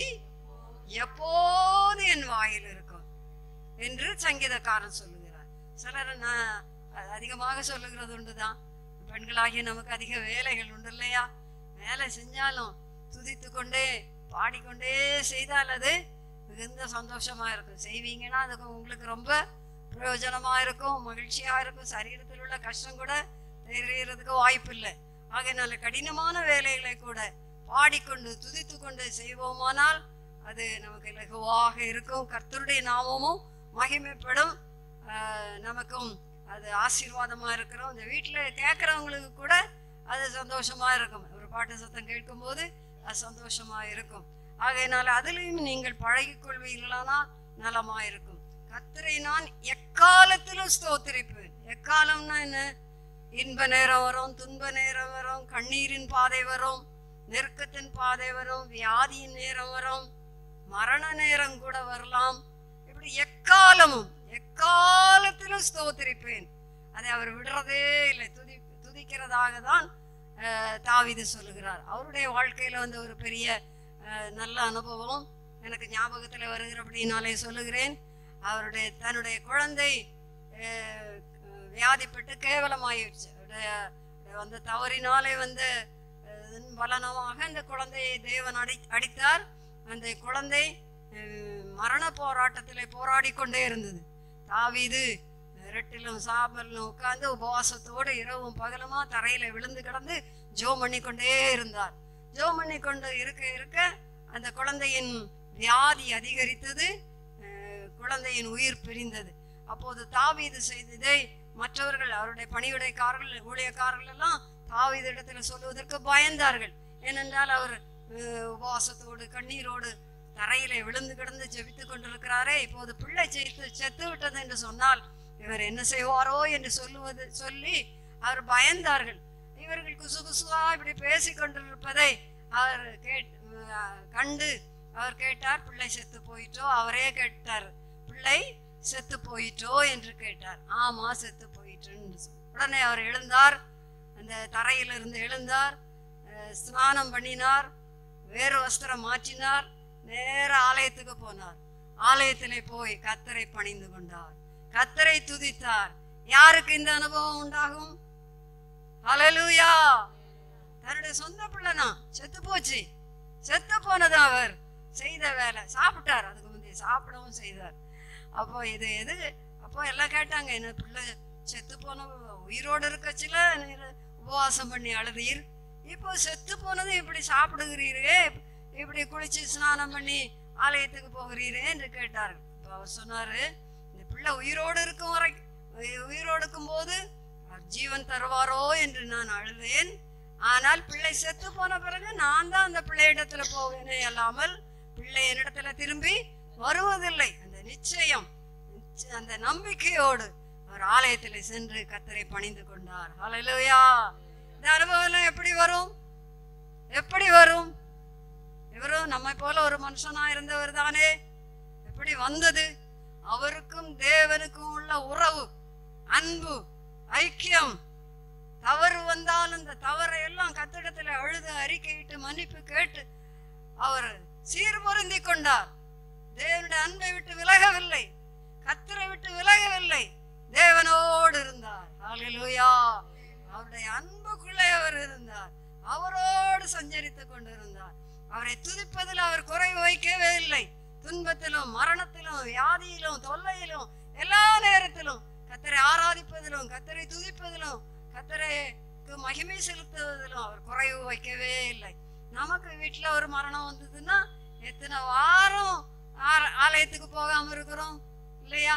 எப்போது என் வாயில் இருக்கும் என்று சங்கீதக்காரன் சொல்லுகிறார் சிலர் நான் அ- அதிகமாக சொல்லுகிறது உண்டுதான் பெண்களாகிய நமக்கு அதிக வேலைகள் உண்டு இல்லையா வேலை செஞ்சாலும் துதித்து கொண்டே பாடிக்கொண்டே செய்தால் அது மிகுந்த சந்தோஷமா இருக்கும் செய்வீங்கன்னா அதுக்கு உங்களுக்கு ரொம்ப பிரயோஜனமா இருக்கும் மகிழ்ச்சியா இருக்கும் சரீரத்தில் உள்ள கஷ்டம் கூட தெரியறதுக்கு வாய்ப்பு இல்லை ஆகையினால கடினமான வேலைகளை கூட பாடிக்கொண்டு துதித்து கொண்டு செய்வோமானால் அது நமக்கு இலகுவாக இருக்கும் கர்த்தருடைய நாமமும் மகிமைப்படும் ஆஹ் நமக்கும் அது ஆசீர்வாதமா இருக்கிறோம் இந்த வீட்டில் கேட்குறவங்களுக்கு கூட அது சந்தோஷமா இருக்கும் ஒரு பாட்டு சத்தம் கேட்கும்போது அது சந்தோஷமா இருக்கும் ஆகையினால அதிலையும் நீங்கள் பழகிக் கொள்வீர்களானால் நலமா இருக்கும் கத்தரை நான் எக்காலத்திலும் ஸ்தோத்திரிப்பேன் எக்காலம்னா என்ன இன்ப நேரம் வரும் துன்ப நேரம் வரும் கண்ணீரின் பாதை வரும் நெருக்கத்தின் பாதை வரும் வியாதியின் நேரம் வரும் மரண நேரம் கூட வரலாம் இப்படி எக்காலமும் எக்காலத்திலும் ஸ்தோத்திரிப்பேன் அதை அவர் விடுறதே இல்லை துதி துதிக்கிறதாக தான் அஹ், தாவீது சொல்லுகிறார் அவருடைய வாழ்க்கையில வந்து ஒரு பெரிய அஹ், நல்ல அனுபவம் எனக்கு ஞாபகத்துல வருகிறபடினாலே சொல்லுகிறேன் அவருடைய தன்னுடைய குழந்தை அஹ், வியாதிப்பட்டு கேவலமாயிடுச்சு அவருடைய அந்த தவறினாலே வந்து அஹ், இதன் பலனமாக அந்த குழந்தையை தேவன் அடி அடித்தார் அந்த குழந்தை அஹ், மரண போராட்டத்திலே போராடி கொண்டே இருந்தது தாவீது ரெட்டிலும் சாம்பலும் உட்கார்ந்து உபவாசத்தோடு இரவும் பகலுமா தரையில விழுந்து கிடந்து ஜோம் பண்ணி கொண்டே இருந்தார் ஜோம் பண்ணி கொண்டு இருக்க இருக்க அந்த குழந்தையின் வியாதி அதிகரித்தது அஹ், குழந்தையின் உயிர் பிரிந்தது அப்போது தாவீது செய்ததை மற்றவர்கள் அவருடைய பணிவிடைக்காரர்கள் ஊழியக்காரர்கள் எல்லாம் தாவீது இடத்துல சொல்லுவதற்கு பயந்தார்கள் ஏனென்றால் அவர் அஹ், உபவாசத்தோடு கண்ணீரோடு தரையிலே விழுந்து கிடந்து ஜெபித்துக் கொண்டிருக்கிறாரே இப்போது பிள்ளை செத்து செத்து விட்டது என்று சொன்னால் இவர் என்ன செய்வாரோ என்று சொல்லுவது சொல்லி அவர் பயந்தார்கள் இவர்கள் குசு குசுவா இப்படி பேசிக் கொண்டிருப்பதை அவர் கேட் அஹ் கண்டு அவர் கேட்டார் பிள்ளை செத்து போயிட்டோ அவரே கேட்டார் பிள்ளை செத்து போயிட்டோ என்று கேட்டார் ஆமா செத்து போயிட்டுன்னு சொ- உடனே அவர் எழுந்தார் அந்த தரையிலிருந்து எழுந்தார் அஹ், ஸ்நானம் பண்ணினார் வேறு வஸ்திரம் மாற்றினார் நேர ஆலயத்துக்கு போனார் ஆலயத்திலே போய் கத்தரை பணிந்து கொண்டார் கத்தரை துதித்தார் யாருக்கு இந்த அனுபவம் உண்டாகும் ஹalleluya தன்னுடைய சொந்த பிள்ளைனா செத்து போச்சு செத்து போனது அவர் செய்த வேலை சாப்பிட்டார் அதுக்கு முந்தைய சாப்பிடவும் செய்தார் அப்போ இது எது அப்போ எல்லாம் கேட்டாங்க என்ன பிள்ளை செத்து போன உயிரோடு இருக்கச்சில நீர் உபவாசம் பண்ணி அழுதீர் இப்போ செத்து போனது இப்படி சாப்பிடுகிறீரே இப்படி குளிச்சு ஸ்நானம் பண்ணி ஆலயத்துக்கு போகிறீரே என்று கேட்டார்கள் இப்போ அவர் சொன்னாரு இந்த பிள்ளை உயிரோடு இருக்கும் வரை உயி- உயிரோடு இருக்கும் போது அவர் ஜீவன் தருவாரோ என்று நான் அழுதேன் ஆனால் பிள்ளை செத்து போன பிறகு நான் தான் அந்த பிள்ளையிடத்துல போவேனே அல்லாமல் பிள்ளை என்னிடத்துல திரும்பி வருவதில்லை அந்த நிச்சயம் நிச்ச- அந்த நம்பிக்கையோடு அவர் ஆலயத்தில் சென்று கத்தரை பணிந்து கொண்டார் ஹalleluya இந்த அனுபவம் எல்லாம் எப்படி வரும் எப்படி வரும் இவரும் நம்மை போல ஒரு மனுஷனா இருந்தவர் தானே எப்படி வந்தது அவருக்கும் தேவனுக்கும் உள்ள உறவு அன்பு ஐக்கியம் தவறு வந்தால் அந்த தவறை எல்லாம் கத்திடத்துல அழுது அறிக்கையிட்டு மன்னிப்பு கேட்டு அவர் சீர்பொருந்தி கொண்டார் தேவனுடைய அன்பை விட்டு விலகவில்லை கத்தரை விட்டு விலகவில்லை தேவனோடு இருந்தார் ஹalleluya அவருடைய அன்புக்குள்ளே அவர் இருந்தார் அவரோடு சஞ்சரித்துக் கொண்டிருந்தார் அவரை துதிப்பதில் அவர் குறைவு வைக்கவே இல்லை துன்பத்திலும் மரணத்திலும் வியாதியிலும் தொல்லையிலும் எல்லா நேரத்திலும் கத்தரை ஆராதிப்பதிலும் கத்தரை துதிப்பதிலும் கத்தரைக்கு மகிமை செலுத்துவதிலும் அவர் குறைவு வைக்கவே இல்லை நமக்கு வீட்டுல ஒரு மரணம் வந்ததுன்னா எத்தனை வாரம் ஆர- ஆலயத்துக்கு போகாம இருக்கிறோம் இல்லையா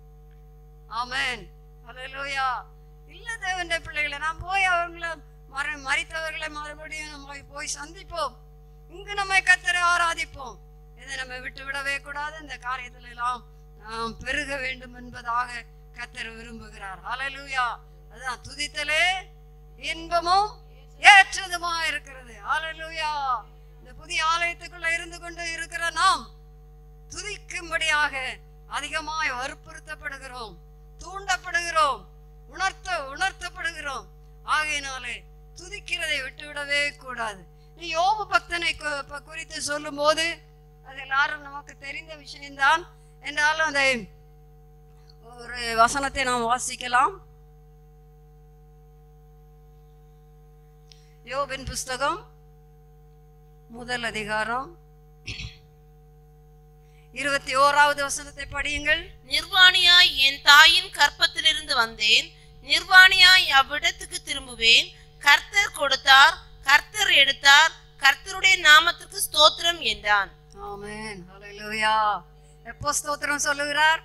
ஆமென் ஹalleluya இல்ல தேவனுடைய பிள்ளைகளை நாம் போய் அவங்கள மற மறித்தவர்களை மறுபடியும் நம்ம போய் சந்திப்போம் இங்கு நம்மை கத்தரை ஆராதிப்போம் இதை நம்ம விட்டு விடவே கூடாது இந்த காரியத்துல எல்லாம் நாம் பெருக வேண்டும் என்பதாக கத்தர் விரும்புகிறார் ஹalleluya அதான் துதித்தலே இன்பமும் ஏற்றதுமா இருக்கிறது ஹalleluya இந்த புதிய ஆலயத்துக்குள்ள இருந்து கொண்டு இருக்கிற நாம் துதிக்கும்படியாக அதிகமாய் வற்புறுத்தப்படுகிறோம் தூண்டப்படுகிறோம் உணர்த்த உணர்த்தப்படுகிறோம் ஆகையினாலே துதிக்கிறதை விட்டுவிடவே கூடாது நீ யோபு பக்தனை கு- ப- குறித்து சொல்லும் போது அது எல்லாரும் நமக்கு தெரிந்த விஷயம்தான் என்றாலும் அதை ஒரு வசனத்தை நாம் வாசிக்கலாம் யோபின் புஸ்தகம் முதல் அதிகாரம் இருபத்தி ஓராவது வசனத்தை படியுங்கள் நிர்வாணியாய் என் தாயின் கற்பத்திலிருந்து வந்தேன் நிர்வாணியாய் அவ்விடத்துக்கு திரும்புவேன் கர்த்தர் கொடுத்தார் கர்த்தர் எடுத்தார் கர்த்தருடைய நாமத்துக்கு ஸ்தோத்திரம் என்றான் ஆமென் ஹalleluya எப்போ ஸ்தோத்திரம் சொல்லுகிறார்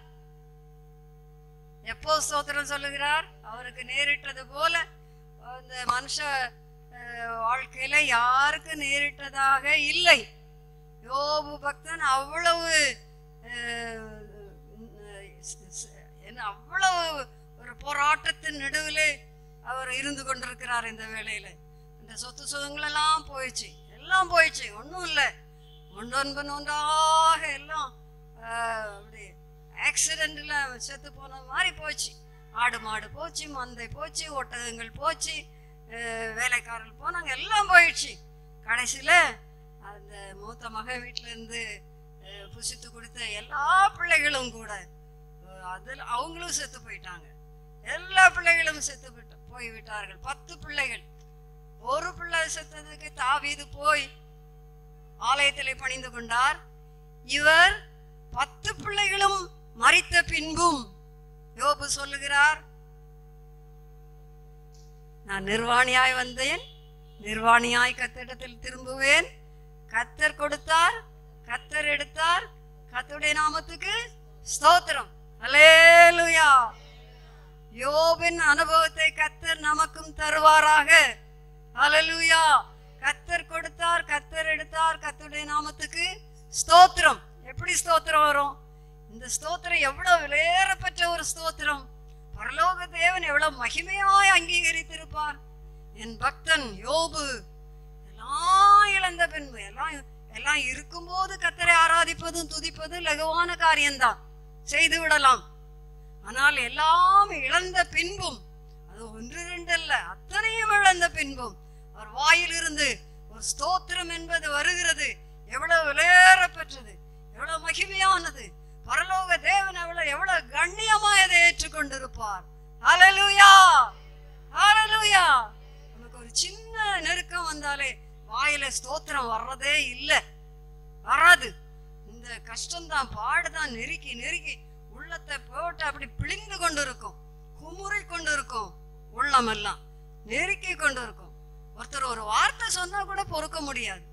எப்போ ஸ்தோத்திரம் சொல்லுகிறார் அவருக்கு நேரிட்டது போல அந்த மனுஷ அஹ், வாழ்க்கையில யாருக்கு நேரிட்டதாக இல்லை யோபு பக்தன் அவ்வளவு அஹ், ஸ்- ஸ்- என்ன அவ்வளவு ஒரு போராட்டத்தின் நடுவிலே அவர் இருந்து கொண்டிருக்கிறார் இந்த வேளையில இந்த சொத்து சுகங்கள் எல்லாம் போயிடுச்சு எல்லாம் போயிடுச்சு ஒன்றும் இல்லை ஒன்றொன்பன் ஒன்றாக எல்லாம் ஆஹ், அப்படி ஆக்சிடென்ட்ல செத்து போன மாதிரி போச்சு ஆடு மாடு போச்சு மந்தை போச்சு ஒட்டகங்கள் போச்சு ஆஹ், வேலைக்காரர்கள் போனாங்க எல்லாம் போயிடுச்சு கடைசியில் அந்த மூத்த மக வீட்டுல இருந்து ஆஹ், புசித்து கொடுத்த எல்லா பிள்ளைகளும் கூட ஆஹ், அதில் அவங்களும் செத்து போயிட்டாங்க எல்லா பிள்ளைகளும் செத்து போயிட்ட போய்விட்டார்கள் பத்து பிள்ளைகள் ஒரு பிள்ளை செத்ததுக்கு தாவீது போய் ஆலயத்திலே பணிந்து கொண்டார் இவர் பத்து பிள்ளைகளும் மறித்த பின்பும் யோபு சொல்லுகிறார் நான் நிர்வாணியாய் வந்தேன் நிர்வாணியாய் கத்திடத்தில் திரும்புவேன் கத்தர் கொடுத்தார் கத்தர் எடுத்தார் கத்தருடைய நாமத்துக்கு ஸ்தோத்திரம் அல்லேலூயா யோபின் அனுபவத்தை கத்தர் நமக்கும் தருவாராக ஹalleluya கத்தர் கொடுத்தார் கத்தர் எடுத்தார் கத்தருடைய நாமத்துக்கு ஸ்தோத்திரம் எப்படி ஸ்தோத்திரம் வரும் இந்த ஸ்தோத்திரம் எவ்வளவு விலையேறப்பட்ட ஒரு ஸ்தோத்திரம் பரலோக தேவன் எவ்வளவு மகிமையாய் அங்கீகரித்திருப்பார் என் பக்தன் யோபு எல்லாம் இழந்த பின்பு எல்லாம் எல்லாம் இருக்கும்போது கத்தரை ஆராதிப்பதும் துதிப்பதும் லகுவான காரியம்தான் செய்து விடலாம் ஆனால் எல்லாம் இழந்த பின்பும் அது ஒன்று ரெண்டு அல்ல அத்தனையும் இழந்த பின்பும் அவர் வாயிலிருந்து ஒரு ஸ்தோத்திரம் என்பது வருகிறது எவ்வளவு விலையேறப்பெற்றது எவ்வளவு மகிமையானது பரலோக தேவன் எவ்வளவு எவ்வளவு கண்ணியமா இதை ஏற்றுக்கொண்டிருப்பார் ஹalleluya ஹalleluya நமக்கு ஒரு சின்ன நெருக்கம் வந்தாலே வாயில ஸ்தோத்திரம் வர்றதே இல்லை வராது இந்த கஷ்டம்தான் பாடுதான் நெருக்கி நெருக்கி உள்ளத்தை போட்டு அப்படி பிழிந்து கொண்டு இருக்கும் குமுறி கொண்டு இருக்கும் உள்ளம் எல்லாம் நெருக்கி கொண்டு இருக்கும் ஒருத்தர் ஒரு வார்த்தை சொன்னா கூட பொறுக்க முடியாது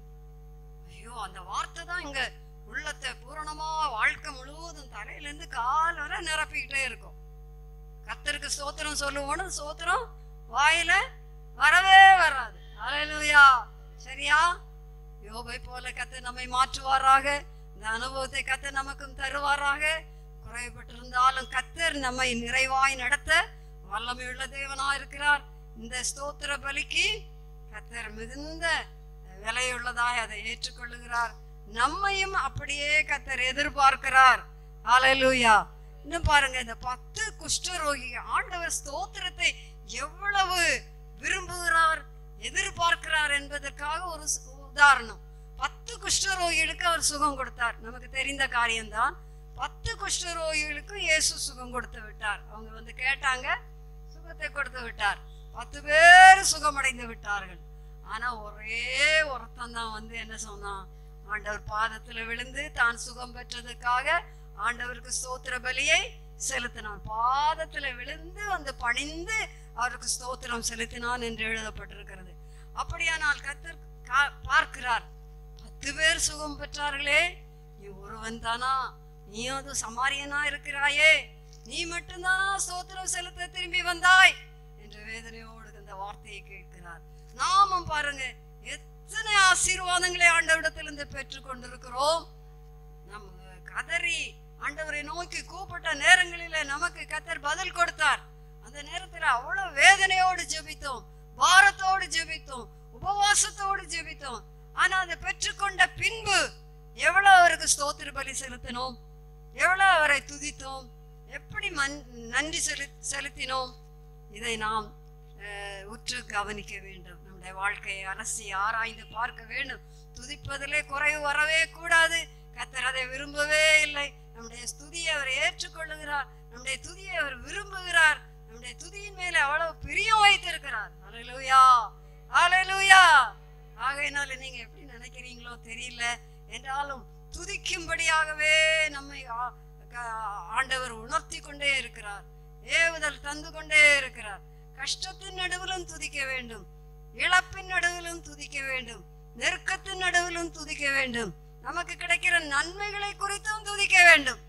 ஐயோ அந்த வார்த்தை தான் இங்க உள்ளத்தை பூரணமா வாழ்க்கை முழுவதும் தலையில இருந்து கால் வரை நிரப்பிக்கிட்டே இருக்கும் கத்தருக்கு ஸ்தோத்திரம் சொல்லுவோன்னு ஸ்தோத்திரம் வாயில வரவே வராது அலையலுயா சரியா யோபை போல கத்த நம்மை மாற்றுவாராக இந்த அனுபவத்தை கத்த நமக்கும் தருவாராக குறைபட்டிருந்தாலும் கத்தர் நம்மை நிறைவாய் நடத்த வல்லமையுள்ள தேவனா இருக்கிறார் இந்த ஸ்தோத்திர பலிக்கு கத்தர் மிகுந்த விலையுள்ளதாய் அதை ஏற்றுக்கொள்ளுகிறார் நம்மையும் அப்படியே கத்தர் எதிர்பார்க்கிறார் ஹalleluya இன்னும் பாருங்க இந்த பத்து குஷ்டரோகி ஆண்டவர் ஸ்தோத்திரத்தை எவ்வளவு விரும்புகிறார் எதிர்பார்க்கிறார் என்பதற்காக ஒரு சு- உதாரணம் பத்து குஷ்டரோகிகளுக்கு அவர் சுகம் கொடுத்தார் நமக்கு தெரிந்த காரியம்தான் பத்து குஷ்டரோகிகளுக்கும் இயேசு சுகம் கொடுத்து விட்டார் அவங்க வந்து கேட்டாங்க சுகத்தை கொடுத்து விட்டார் பத்து பேர் சுகமடைந்து விட்டார்கள் ஆனா ஒரே ஒருத்தன் தான் வந்து என்ன சொன்னான் ஆண்டவர் பாதத்துல விழுந்து தான் சுகம் பெற்றதுக்காக ஆண்டவருக்கு ஸ்தோத்திர பலியை செலுத்தினான் பாதத்துல விழுந்து வந்து பணிந்து அவருக்கு ஸ்தோத்திரம் செலுத்தினான் என்று எழுதப்பட்டிருக்கிறது அப்படியானால் கத்தர் கா- பார்க்கிறார் பத்து பேர் சுகம் பெற்றார்களே நீ ஒருவன் தானா நீயும் அது சமாரியனா இருக்கிறாயே நீ மட்டும்தானா ஸ்தோத்திரம் செலுத்த திரும்பி வந்தாய் என்று வேதனையோடு இந்த வார்த்தையை கேட்கிறார் நாமும் பாருங்க எத்தனை ஆசீர்வாதங்களை ஆண்டவரிடத்திலிருந்து பெற்றுக் கொண்டிருக்கிறோம் நம்ம கதறி ஆண்டவரை நோக்கி கூப்பிட்ட நேரங்களில நமக்கு கத்தர் பதில் கொடுத்தார் அந்த நேரத்துல அவ்வளவு வேதனையோடு ஜெபித்தோம் பாரத்தோடு ஜெபித்தோம் உபவாசத்தோடு ஜெபித்தோம் ஆனா அதை பெற்றுக்கொண்ட பின்பு எவ்வளவு அவருக்கு ஸ்தோத்திர பலி செலுத்தினோம் எவ்வளவு அவரை துதித்தோம் எப்படி மன் நன்றி செலு செலுத்தினோம் இதை நாம் அஹ், உற்று கவனிக்க வேண்டும் நம்முடைய வாழ்க்கையை அலசி ஆராய்ந்து பார்க்க வேண்டும் துதிப்பதிலே குறைவு வரவே கூடாது கத்தர் அதை விரும்பவே இல்லை நம்முடைய துதியை அவர் ஏற்றுக்கொள்ளுகிறார் நம்முடைய துதியை அவர் விரும்புகிறார் நம்முடைய துதியின் மேலே அவ்வளவு பிரியம் வைத்திருக்கிறார் அலையலூயா அலையலூயா ஆகையினால நீங்க எப்படி நினைக்கிறீங்களோ தெரியல என்றாலும் துதிக்கும்படியாகவே நம்மை ஆ- க- ஆண்டவர் உணர்த்தி கொண்டே இருக்கிறார் ஏவுதல் தந்து கொண்டே இருக்கிறார் கஷ்டத்தின் நடுவிலும் துதிக்க வேண்டும் இழப்பின் நடுவிலும் துதிக்க வேண்டும் நெருக்கத்தின் நடுவிலும் துதிக்க வேண்டும் நமக்கு கிடைக்கிற நன்மைகளை குறித்தும் துதிக்க வேண்டும்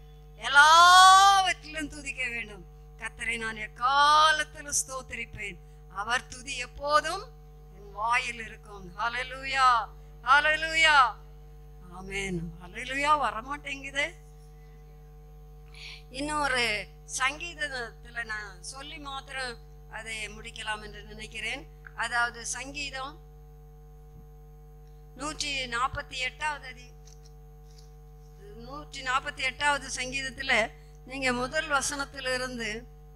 எல்லாவற்றிலும் துதிக்க வேண்டும் கத்தரை நான் எக்காலத்திலும் ஸ்தோத்திரிப்பேன் அவர் துதி எப்போதும் என் வாயில் இருக்கும் ஹalleluya ஹalleluya ஆமென் ஹalleluya வரமாட்டேங்குதே இன்னொரு சங்கீதத்துல நான் சொல்லி மாத்திரம் அதை முடிக்கலாம் என்று நினைக்கிறேன் அதாவது சங்கீதம் நூற்றி நாற்பத்தி எட்டாவது அதி நூற்றி நாற்பத்தி எட்டாவது சங்கீதத்துல நீங்க முதல் வசனத்திலிருந்து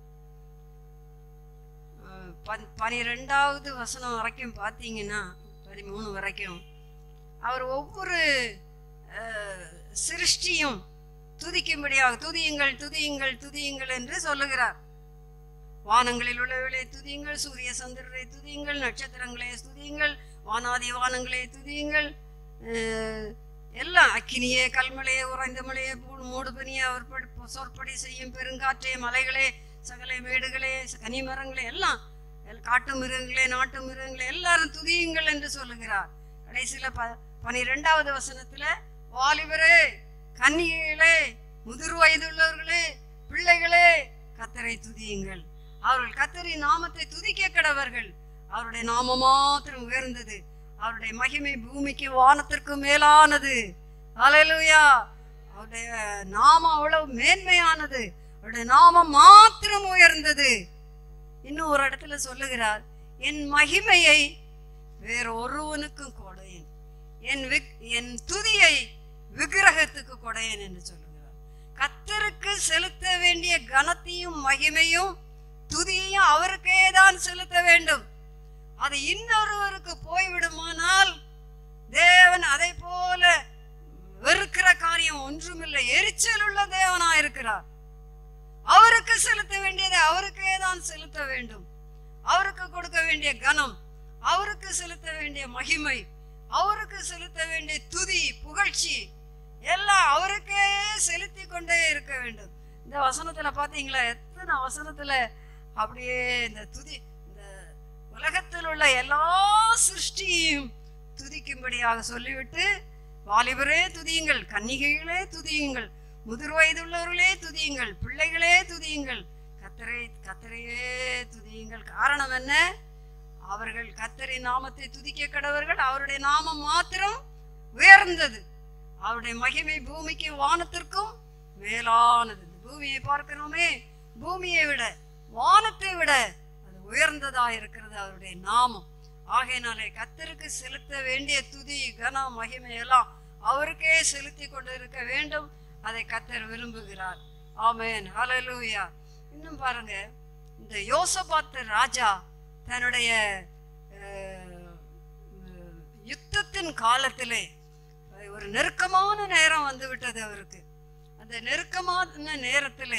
அஹ், பன்- பனிரெண்டாவது வசனம் வரைக்கும் பார்த்தீங்கன்னா பதிமூணு வரைக்கும் அவர் ஒவ்வொரு அஹ், சிருஷ்டியும் துதிக்கும்படியாக துதியுங்கள் துதியுங்கள் துதியுங்கள் என்று சொல்லுகிறார் வானங்களில் உள்ளவர்களே துதியுங்கள் சூரிய சந்திரரை துதியுங்கள் நட்சத்திரங்களே துதியுங்கள் வானாதி வானங்களே துதியுங்கள் அஹ், எல்லாம் அக்கினியே கல்மலையே உறைந்த மலையே பூ- மூடுபனியே அவர் படி- சொற்படி செய்யும் பெருங்காற்றே மலைகளே சகல மேடுகளே கனிமரங்களே எல்லாம் எல்- காட்டு மிருகங்களே நாட்டு மிருகங்களே எல்லாரும் துதியுங்கள் என்று சொல்லுகிறார் கடைசியில ப பனிரெண்டாவது வசனத்துல வாலிபரே கன்னிகைகளே முதிர் வயதுள்ளவர்களே பிள்ளைகளே கத்தரை துதியுங்கள் அவர்கள் கத்தரின் நாமத்தை துதிக்க கடவர்கள் அவருடைய நாமம் மாத்திரம் உயர்ந்தது அவருடைய மகிமை பூமிக்கு வானத்திற்கு மேலானது அலையலுயா அவருடைய நாமம் அவ்வளவு மேன்மையானது அவருடைய நாமம் மாத்திரம் உயர்ந்தது இன்னும் ஒரு இடத்துல சொல்லுகிறார் என் மகிமையை வேற ஒருவனுக்கும் கொடையேன் என் விக் என் துதியை விக்கிரகத்துக்கு கொடையன் என்று சொல்லுகிறார் கத்தருக்கு செலுத்த வேண்டிய கனத்தையும் மகிமையும் துதியையும் அவருக்கே தான் செலுத்த வேண்டும் அது இன்னொருவருக்கு போய்விடுமானால் தேவன் அதை போல வெறுக்கிற காரியம் ஒன்றுமில்லை எரிச்சல் உள்ள தேவனா இருக்கிறார் அவருக்கு செலுத்த வேண்டியதை அவருக்கே தான் செலுத்த வேண்டும் அவருக்கு கொடுக்க வேண்டிய கனம் அவருக்கு செலுத்த வேண்டிய மகிமை அவருக்கு செலுத்த வேண்டிய துதி புகழ்ச்சி எல்லாம் அவருக்கே செலுத்தி கொண்டே இருக்க வேண்டும் இந்த வசனத்துல பாத்தீங்களா எத்தனை வசனத்துல அப்படியே இந்த துதி இந்த உலகத்தில் உள்ள எல்லா சிருஷ்டியையும் துதிக்கும்படியாக சொல்லிவிட்டு வாலிபரே துதியுங்கள் கன்னிகைகளே துதியுங்கள் முதிர் வயதுள்ளவர்களே துதியுங்கள் பிள்ளைகளே துதியுங்கள் கத்தரை கத்தரையே துதியுங்கள் காரணம் என்ன அவர்கள் கத்தரின் நாமத்தை துதிக்க கடவர்கள் அவருடைய நாமம் மாத்திரம் உயர்ந்தது அவருடைய மகிமை பூமிக்கு வானத்திற்கும் மேலானது இந்த பூமியை பார்க்கிறோமே பூமியை விட வானத்தை விட அது உயர்ந்ததா இருக்கிறது அவருடைய நாமம் ஆகையினாலே கத்தருக்கு செலுத்த வேண்டிய துதி கனம் மகிமை எல்லாம் அவருக்கே செலுத்தி கொண்டு இருக்க வேண்டும் அதை கத்தர் விரும்புகிறார் ஆமென் ஹalleluya இன்னும் பாருங்க இந்த யோசபாத்து ராஜா தன்னுடைய அஹ், அஹ், யுத்தத்தின் காலத்திலே ஒரு நெருக்கமான நேரம் வந்து விட்டது அவருக்கு அந்த நெருக்கமான நேரத்திலே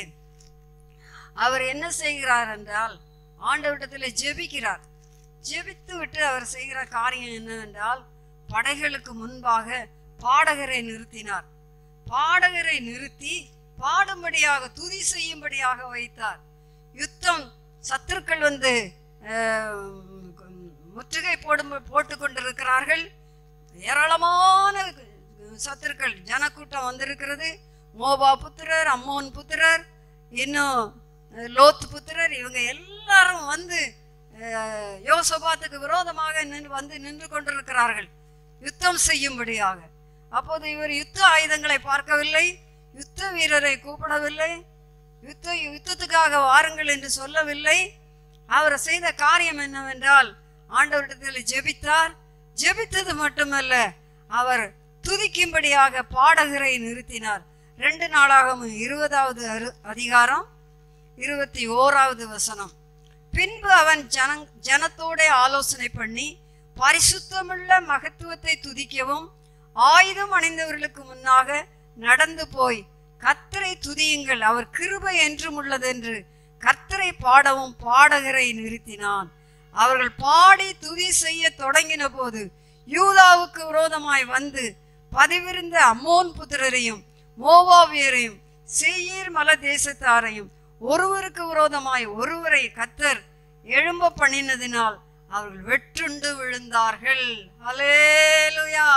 அவர் என்ன செய்கிறார் என்றால் ஆண்டவரிடத்திலே ஜெபிக்கிறார் ஜெபித்து விட்டு அவர் செய்கிற காரியம் என்னவென்றால் படைகளுக்கு முன்பாக பாடகரை நிறுத்தினார் பாடகரை நிறுத்தி பாடும்படியாக துதி செய்யும்படியாக வைத்தார் யுத்தம் சத்துருக்கள் வந்து அஹ், முற்றுகை போடும் போட்டு கொண்டிருக்கிறார்கள் ஏராளமான சத்துருக்கள் ஜனக்கூட்டம் வந்திருக்கிறது மோபா புத்திரர் அம்மோன் புத்திரர் இன்னும் அஹ், லோத் புத்திரர் இவங்க எல்லாரும் வந்து அஹ், யோசபாத்துக்கு விரோதமாக நின்று வந்து நின்று கொண்டிருக்கிறார்கள் யுத்தம் செய்யும்படியாக அப்போது இவர் யுத்த ஆயுதங்களை பார்க்கவில்லை யுத்த வீரரை கூப்பிடவில்லை யுத்த யுத்தத்துக்காக வாருங்கள் என்று சொல்லவில்லை அவர் செய்த காரியம் என்னவென்றால் ஆண்டவரிடத்தில் ஜெபித்தார் ஜெபித்தது மட்டுமல்ல அவர் துதிக்கும்படியாக பாடகரை நிறுத்தினார் ரெண்டு நாளாகவும் இருபதாவது அரு- அதிகாரம் இருபத்தி ஓராவது வசனம் பின்பு அவன் ஜன ஜனத்தோட ஆலோசனை பண்ணி பரிசுத்தமுள்ள மகத்துவத்தை துதிக்கவும் ஆயுதம் அணிந்தவர்களுக்கு முன்னாக நடந்து போய் கத்தரை துதியுங்கள் அவர் கிருபை என்றும் உள்ளதென்று கர்த்தரை பாடவும் பாடகரை நிறுத்தினான் அவர்கள் பாடி துதி செய்ய தொடங்கின போது யூதாவுக்கு விரோதமாய் வந்து பதிவிருந்த அம்மோன் புத்திரரையும் மோவாவியரையும் சேயீர் மல தேசத்தாரையும் ஒருவருக்கு விரோதமாய் ஒருவரை கத்தர் எழும்ப பண்ணினதினால் அவர்கள் வெற்றுண்டு விழுந்தார்கள் அலேலுயா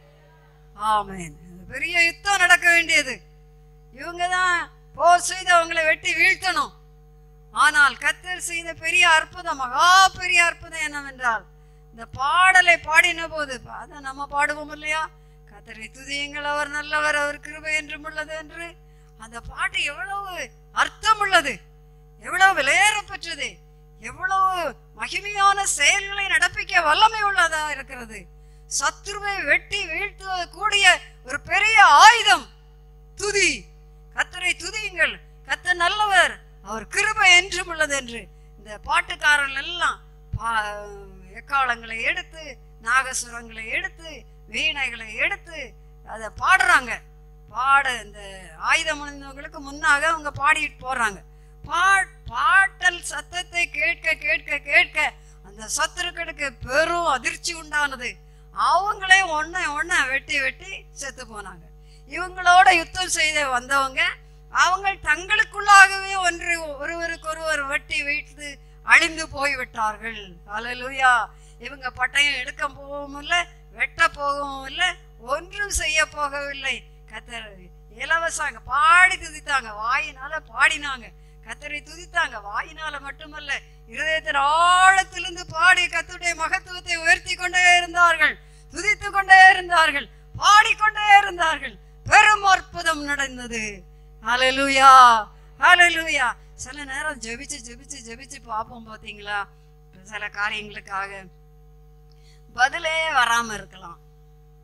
ஆமென் இது பெரிய யுத்தம் நடக்க வேண்டியது இவங்க தான் போர் செய்து அவங்களை வெட்டி வீழ்த்தணும் ஆனால் கத்தர் செய்த பெரிய அற்புதம் மகா பெரிய அற்புதம் என்னவென்றால் இந்த பாடலை பாடின போது அதை நம்ம பாடுவோம் இல்லையா கத்தரை துதியுங்கள் அவர் நல்லவர் அவர் கிருபை என்றும் உள்ளது என்று அந்த பாட்டு எவ்வளவு அர்த்தம் உள்ளது எவ்வளவு விலையேறப்பெற்றது எவ்வளவு மகிமையான செயல்களை நடப்பிக்க வல்லமை உள்ளதா இருக்கிறது சத்துருவை வெட்டி வீழ்த்துவ கூடிய ஒரு பெரிய ஆயுதம் துதி கத்தரை துதியுங்கள் கத்தர் நல்லவர் அவர் கிருபை என்றும் உள்ளது என்று இந்த பாட்டுக்காரர்கள் எல்லாம் பா- எக்காளங்களை எடுத்து நாகசுரங்களை எடுத்து வீணைகளை எடுத்து அதை பாடுறாங்க பாட இந்த ஆயுதம் அணிந்தவங்களுக்கு முன்னாக அவங்க பாடிட்டு போறாங்க பாட் பாட்டல் சத்தத்தை கேட்க கேட்க கேட்க அந்த சத்துருக்களுக்கு பெரும் அதிர்ச்சி உண்டானது அவங்களே ஒன்ன ஒன்ன வெட்டி வெட்டி செத்து போனாங்க இவங்களோட யுத்தம் செய்த வந்தவங்க அவங்க தங்களுக்குள்ளாகவே ஒன்று ஒருவருக்கொருவர் வெட்டி வீழ்த்து அழிந்து போய்விட்டார்கள் அல்லேலூயா இவங்க பட்டயம் எடுக்க போகவும் இல்லை வெட்ட போகவும் இல்லை ஒன்றும் செய்ய போகவில்லை கத்தர் இலவசங்க பாடி துதித்தாங்க வாயினால பாடினாங்க கத்தரை துதித்தாங்க வாயினால மட்டுமல்ல இருதயத்தின் ஆழத்திலிருந்து பாடி கத்துடைய மகத்துவத்தை உயர்த்தி கொண்டே இருந்தார்கள் துதித்து கொண்டே இருந்தார்கள் பாடிக்கொண்டே இருந்தார்கள் பெரும் அற்புதம் நடந்தது ஹalleluya ஹalleluya சில நேரம் ஜெபிச்சு ஜெபிச்சு ஜெபிச்சு பார்ப்போம் பாத்தீங்களா சில காரியங்களுக்காக பதிலே வராம இருக்கலாம்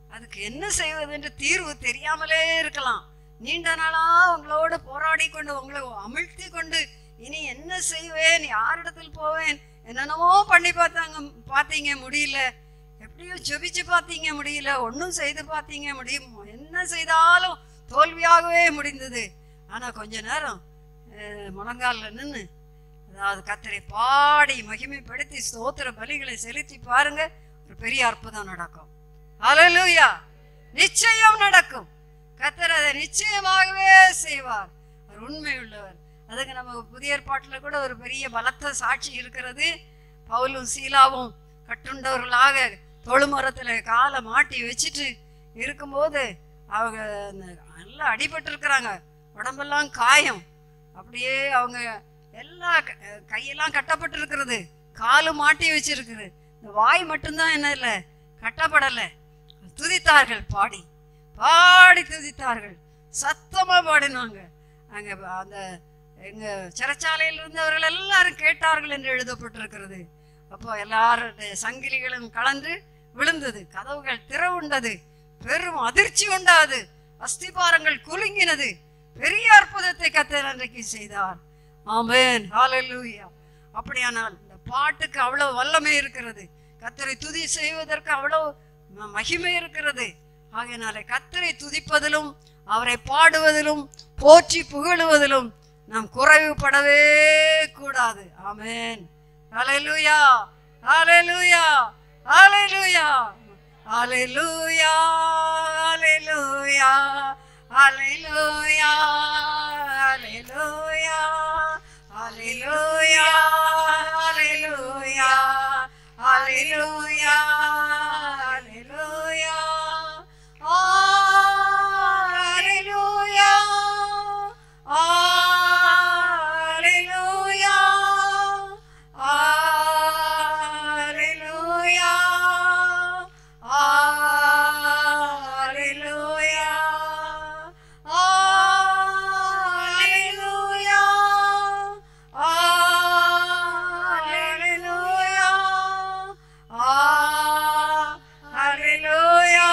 அதுக்கு என்ன செய்வது என்று தீர்வு தெரியாமலே இருக்கலாம் நீண்ட நாளா உங்களோட போராடி கொண்டு உங்களை அமிழ்த்தி கொண்டு இனி என்ன செய்வேன் யாரிடத்தில் போவேன் என்னென்னமோ பண்ணி பார்த்தாங்க பார்த்தீங்க முடியல எப்படியோ ஜெபிச்சு பார்த்தீங்க முடியல ஒன்றும் செய்து பார்த்தீங்க முடியும் என்ன செய்தாலும் தோல்வியாகவே முடிந்தது ஆனா கொஞ்ச நேரம் அஹ், முழங்கால்ல நின்று அதாவது கத்தரை பாடி மகிமைப்படுத்தி ஸ்தோத்திர பலிகளை செலுத்தி பாருங்க ஒரு பெரிய அற்புதம் நடக்கும் ஹalleluya நிச்சயம் நடக்கும் கத்தர் அதை நிச்சயமாகவே செய்வார் அவர் உண்மை உள்ளவர் அதுக்கு நம்ம புதிய ஏற்பாட்டில் கூட ஒரு பெரிய பலத்த சாட்சி இருக்கிறது பவுலும் சீலாவும் கட்டுண்டவர்களாக தொழுமரத்தில் காலை மாட்டி வச்சுட்டு இருக்கும்போது அவங்க அந்த நல்லா அடிபட்டு இருக்கிறாங்க உடம்பெல்லாம் காயம் அப்படியே அவங்க எல்லா க- கையெல்லாம் கட்டப்பட்டு இருக்கிறது காலு மாட்டி வச்சிருக்குது இந்த வாய் மட்டும்தான் என்ன இல்லை கட்டப்படலை துதித்தார்கள் பாடி பாடி துதித்தார்கள் சத்தமா பாடினாங்க அங்க அந்த எங்க சிறைச்சாலையில் இருந்தவர்கள் எல்லாரும் கேட்டார்கள் என்று எழுதப்பட்டிருக்கிறது அப்போ எல்லாருடைய சங்கிலிகளும் கலந்து விழுந்தது கதவுகள் திறவுண்டது பெரும் அதிர்ச்சி உண்டாது அஸ்திபாரங்கள் குலுங்கினது பெரிய அற்புதத்தை கத்தர் அன்றைக்கு செய்தார் ஆமென் ஹalleluya அப்படியானால் இந்த பாட்டுக்கு அவ்வளவு வல்லமை இருக்கிறது கத்தரை துதி செய்வதற்கு அவ்வளவு ம- மகிமை இருக்கிறது ஆகையினாலே கத்தரை துதிப்பதிலும் அவரை பாடுவதிலும் போற்றி புகழுவதிலும் நாம் குறைவுபடவே கூடாது ஆமென் ஹalleluya ஹalleluya ஹalleluya ஹalleluya ஹalleluya ஹalleluya ஹalleluya ஹalleluya ஹalleluya ஹalleluya ஹalleluya ஹalleluya ஹalleluya ஹalleluya ஹalleluya ஹalleluya ஹalleluya ஹalleluya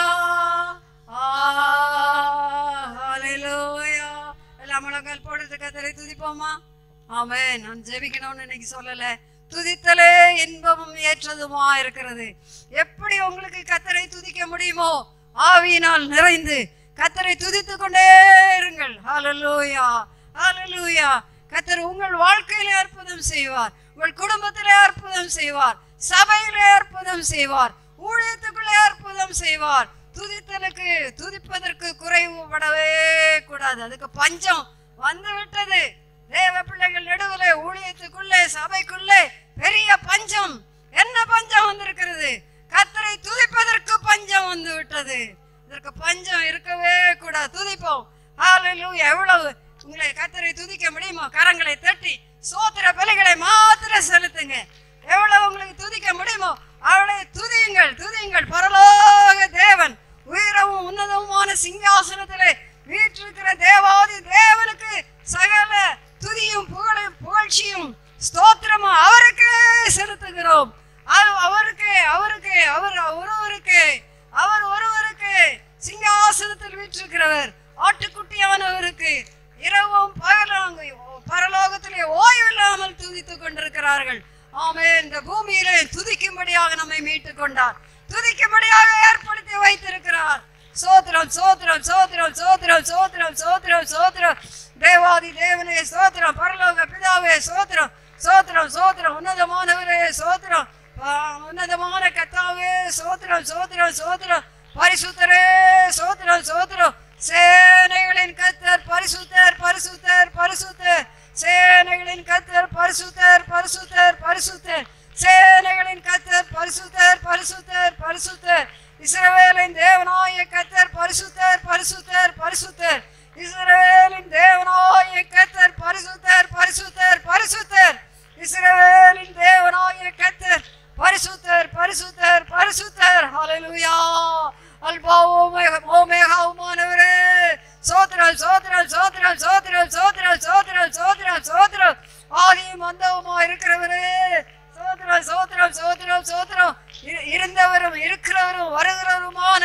ஹalleluya எல்லாம் முழங்கால் போடுறது கத்தரை துதிப்போமா ஆமே நான் ஜெபிக்கணும்னு இன்னைக்கு சொல்லல துதித்தலே இன்பமும் ஏற்றதுமா இருக்கிறது எப்படி உங்களுக்கு கத்தரை துதிக்க முடியுமோ ஆவியினால் நிறைந்து கத்தரை துதித்துக் கொண்டே இருங்கள் ஹalleluya ஹalleluya கத்தர் உங்கள் வாழ்க்கையிலே அற்புதம் செய்வார் உங்கள் குடும்பத்திலே அற்புதம் செய்வார் சபையிலே அற்புதம் செய்வார் ஊழியத்துக்குள்ளே அற்புதம் செய்வார் துதித்தலுக்கு துதிப்பதற்கு குறைவுபடவே கூடாது அதுக்கு பஞ்சம் வந்து விட்டது தேவ பிள்ளைகள் நடுவிலே ஊழியத்துக்குள்ளே சபைக்குள்ளே பெரிய பஞ்சம் என்ன பஞ்சம் வந்திருக்கிறது கத்தரை துதிப்பதற்கு பஞ்சம் வந்து விட்டது இதற்கு பஞ்சம் இருக்கவே கூடாது துதிப்போம் ஹalleluya எவ்வளவு உங்களை கத்தரை துதிக்க முடியுமோ கரங்களை தட்டி சோத்திர பலிகளை மாத்திரம் செலுத்துங்க எவ்வளவு உங்களுக்கு துதிக்க முடியுமோ அவளை துதியுங்கள் துதியுங்கள் பரலோக தேவன் உயரமும் உன்னதமுமான சிங்காசனத்திலே வீற்றிருக்கிற தேவாதி தேவனுக்கு சகல துதியும் புகழும் புகழ்ச்சியும் ஸ்தோத்திரமும் அவருக்கு செலுத்துகிறோம் அவ- அவருக்கு அவருக்கு அவர் ஒருவருக்கு அவர் ஒருவருக்கு சிங்காசனத்தில் வீற்றிருக்கிறவர் ஆட்டுக்குட்டியானவருக்கு இரவும் பகலும் பரலோகத்திலே ஓய்வில்லாமல் துதித்துக் கொண்டிருக்கிறார்கள் ஆமே இந்த பூமியிலே துதிக்கும்படியாக நம்மை மீட்டுக் கொண்டார் துதிக்கும்படியாக ஏற்படுத்தி வைத்திருக்கிறார் சோத்திரம் சோத்திரம் சோத்திரம் சோத்திரம் சோத்திரம் சோத்திரம் சோத்திரம் தேவாதி தேவனே சோத்திரம் பரலோக பிதாவே சோத்திரம் சோத்திரம் சோத்திரம் உன்னதமானவரே சோத்திரம் ஆ, உன்னதமான கத்தாவே சோத்திரம் சோத்திரம் சோத்திரம் பரிசுத்தரே சோத்திரம் சோத்திரம் சேனைகளின் கத்தர் பரிசுத்தர் பரிசுத்தர் பரிசுத்தர் சேனைகளின் கத்தர் பரிசுத்தர் பரிசுத்தர் பரிசுத்தர் சேனைகளின் கத்தர் பரிசுத்தர் பரிசுத்தர் பரிசுத்தர் இஸ்ரவேலின் தேவனாய கத்தர் பரிசுத்தர் பரிசுத்தர் பரிசுத்தர் இஸ்ரவேலின் தேவனாய கத்தர் பரிசுத்தர் பரிசுத்தர் பரிசுத்தர் இஸ்ரவேலின் தேவனாய கத்தர் பரிசுத்தர் பரிசுத்தர் பரிசுத்தர் ஹalleluya அல்பா ஓமேக ஓமேகாவுமானவரே சோத்திரம் சோத்திரம் சோத்திரம் சோத்திரம் சோத்திரம் சோத்திரம் சோத்திரம் சோத்திரம் ஆதியும் அந்தவுமா இருக்கிறவரே சோத்திரம் சோத்திரம் சோத்திரம் சோத்திரம் இரு- இருந்தவரும் இருக்கிறவரும் வருகிறவருமான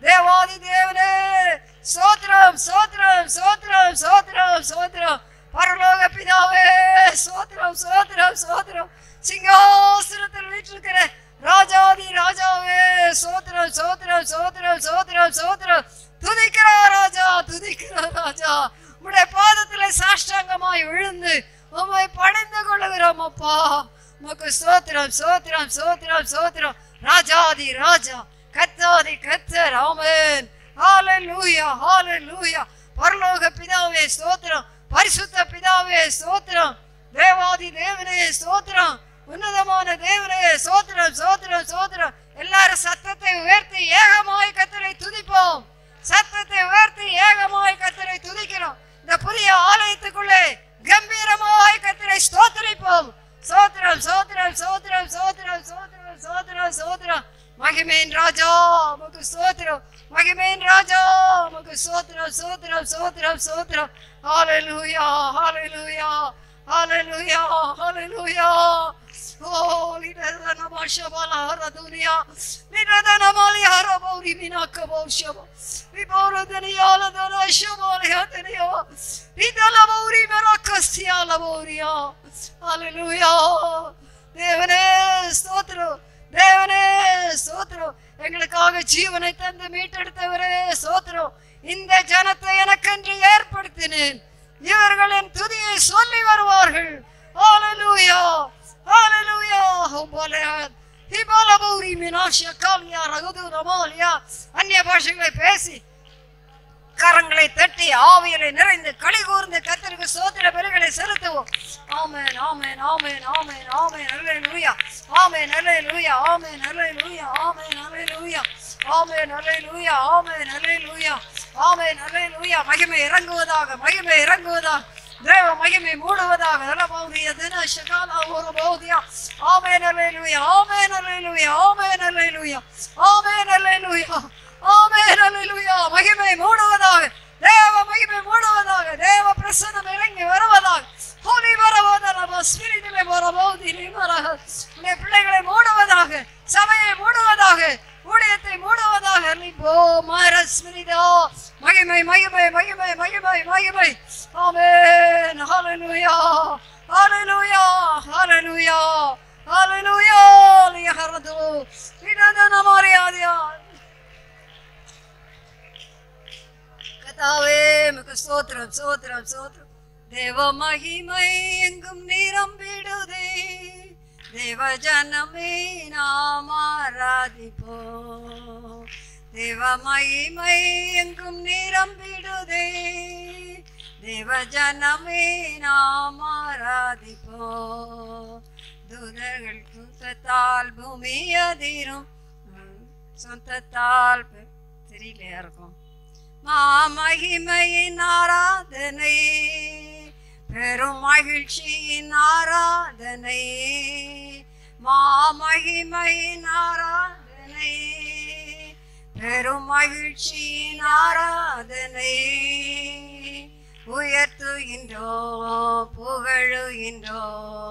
தேவாதி தேவனே சோத்ரம் சோத்ரம் சோத்ரம் சோத்ரம் சோத்ரம் பரலோக பிதாவே சோத்ரம் சோத்ரம் சோத்ரம் சிங்காசனத்தில் வீற்றிருக்கிற ராஜாதி ராஜாவே சோத்ரம் சோத்ரம் சோத்ரம் சோத்ரம் சோத்ரம் துதிக்கிறா ராஜா துதிக்கிறா ராஜா உடைய பாதத்துல சாஷ்டாங்கமாய் விழுந்து உம்மை பணிந்து கொள்ளுகிறோம் அப்பா உமக்கு சோத்திரம் சோத்திரம் சோத்திரம் சோத்திரம் ராஜாதி ராஜா கத்தாதி கத்தர் ஆமென் ஹalleluya ஹalleluya பரலோக பிதாவே ஸ்தோத்திரம் பரிசுத்த பிதாவே ஸ்தோத்திரம் தேவாதி தேவனே ஸ்தோத்திரம் உன்னதமான தேவனே ஸ்தோத்திரம் ஸ்தோத்திரம் ஸ்தோத்திரம் எல்லாரும் சத்தத்தை உயர்த்தி ஏகமாய் கத்தரை துதிப்போம் சத்தத்தை உயர்த்தி ஏகமாய் கத்தரை துதிக்கிறோம் இந்த புதிய ஆலயத்துக்குள்ளே கம்பீரமாய் கத்தரை ஸ்தோத்திரிப்போம் சோத்திரம் சோத்திரம் சோத்திரம் சோத்திரம் சோத்திரம் சோத்திரம் சோத்திரம் மகிமேன் ராஜா உமக்கு சோத்திரம் மகிமேன் ராஜா உமக்கு சோத்திரம் சோத்திரம் சோத்திரம் சோத்திரம் ஹalleluya ஹalleluya ஹalleluya ஹalleluya Oh, lidadana mashabala haradunia. Lidadana mali harabauri minaka boshaba. Vibora daniala dana shabali hatania. Vidala bauri merakastia la bauria. Hallelujah. தேவனே ஸ்தோத்திரம் தேவனே ஸ்தோத்திரம் எங்களுக்காக ஜீவனை தந்து மீட்டெடுத்தவரே ஸ்தோத்திரம் இந்த ஜனத்தை எனக்கென்று ஏற்படுத்தினேன் இவர்கள் என் துதியை சொல்லி வருவார்கள் ஹalleluya ஹalleluya ஹோபலயாத் ஹிபலபௌரி மினாஷிய காலியா ரகுது ரமாலியா அந்நிய பாஷைகளை பேசி கரங்களை தட்டி ஆவியலை நிறைந்து களி கூர்ந்து கத்தருக்கு சோத்திர பெருகளை செலுத்துவோம் ஆமென் ஆமென் ஆமென் ஆமென் ஆமென் அல்லேலூயா ஆமென் அல்லேலூயா ஆமென் அல்லேலூயா ஆமென் அல்லேலூயா ஆமென் அல்லேலூயா ஆமென் அல்லேலூயா ஆமென் அல்லேலூயா மகிமை இறங்குவதாக மகிமை இறங்குவதாக தேவ மகிமை மூடுவதாக நலபௌரிய தின சகாலா ஒரு பௌதியா ஆமென் அல்லேலூயா ஆமென் அல்லேலூயா ஆமென் அல்லேலூயா ஆமென் அல்லேலூயா ஆமென் அல்லேலூயா மகிமை மூடுவதாக தேவ மகிமை மூடுவதாக தேவ பிரசன்னம் இறங்கி வருவதாக ஹோலி வரவதாக ஸ்பிரிட்டிலே வரபோதி நிமரக உடைய பிள்ளைகளை மூடுவதாக சபையை மூடுவதாக ஊழியத்தை மூடுவதாக லிபோ மர ஸ்மிரிதா மகிமை மகிமை மகிமை மகிமை மகிமை ஆமென் ஹalleluya ஹalleluya ஹalleluya ஹalleluya லியஹரது இதன மரியாதையா கதாவே மிக ஸ்தோத்திரம் ஸ்தோத்திரம் ஸ்தோத்திரம் தேவ மகிமை எங்கும் நிரம்பிடுதே தேவ ஜனமே நாம் ஆராதிப்போ தேவ மகிமை எங்கும் நிரம்பிடுதே தேவ ஜனமே நாம் ஆராதிப்போ தூதர்கள் கூட்டத்தால் பூமி அதிரும் சொந்தத்தால் பெ- தெரியலையா இருக்கும் மாமகிமையின் ஆராதனை பெரும் மகிழ்ச்சியின் ஆராதனை மாமகிமையின் ஆராதனை பெரும் மகிழ்ச்சியின் ஆராதனை உயர்த்துகின்றோ புகழுகின்றோ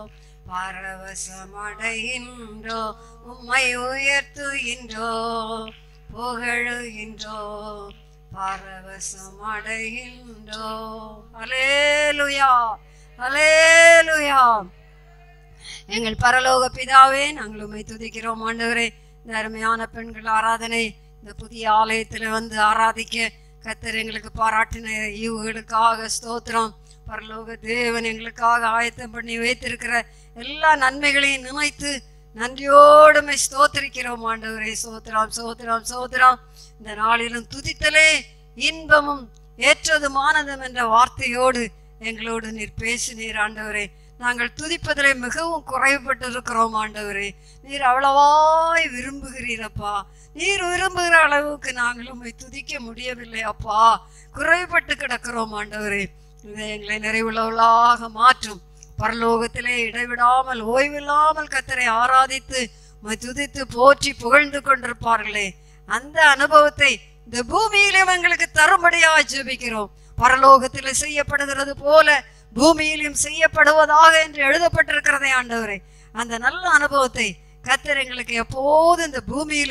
பரவசமடைகின்றோ உம்மை உயர்த்துகின்றோ புகழுகின்றோ பரவசம் அடைகின்றோ அலேலுயா அலேலுயா எங்கள் பரலோக பிதாவே நாங்கள் உம்மை துதிக்கிறோம் ஆண்டவரே இந்த அருமையான பெண்கள் ஆராதனை இந்த புதிய ஆலயத்தில் வந்து ஆராதிக்க கத்தர் எங்களுக்கு பாராட்டின ஈவுகளுக்காக ஸ்தோத்திரம் பரலோக தேவன் எங்களுக்காக ஆயத்தம் பண்ணி வைத்திருக்கிற எல்லா நன்மைகளையும் நினைத்து நன்றியோடுமை ஸ்தோத்திரிக்கிறோம் ஆண்டவரே சோத்திரம் சோத்திரம் சோத்திரம் இந்த நாளிலும் துதித்தலே இன்பமும் ஏற்றதுமானதும் என்ற வார்த்தையோடு எங்களோடு நீர் பேசினீர் ஆண்டவரே நாங்கள் துதிப்பதிலே மிகவும் குறைவுபட்டு இருக்கிறோம் ஆண்டவரே நீர் அவ்வளவாய் விரும்புகிறீரப்பா நீர் விரும்புகிற அளவுக்கு நாங்கள் உம்மை துதிக்க முடியவில்லை அப்பா குறைபட்டு கிடக்கிறோம் ஆண்டவரே இதை எங்களை நிறைவுள்ளவர்களாக மாற்றும் பரலோகத்திலே இடைவிடாமல் ஓய்வில்லாமல் கத்தரை ஆராதித்து உம்மை துதித்து போற்றி புகழ்ந்து கொண்டிருப்பார்களே அந்த அனுபவத்தை இந்த பூமியிலும் எங்களுக்கு தரும்படியாக ஜெபிக்கிறோம் பரலோகத்தில் செய்யப்படுகிறது போல பூமியிலும் செய்யப்படுவதாக என்று எழுதப்பட்டிருக்கிறதே ஆண்டவரே அந்த நல்ல அனுபவத்தை கத்தர் எங்களுக்கு எப்போது இந்த பூமியிலும்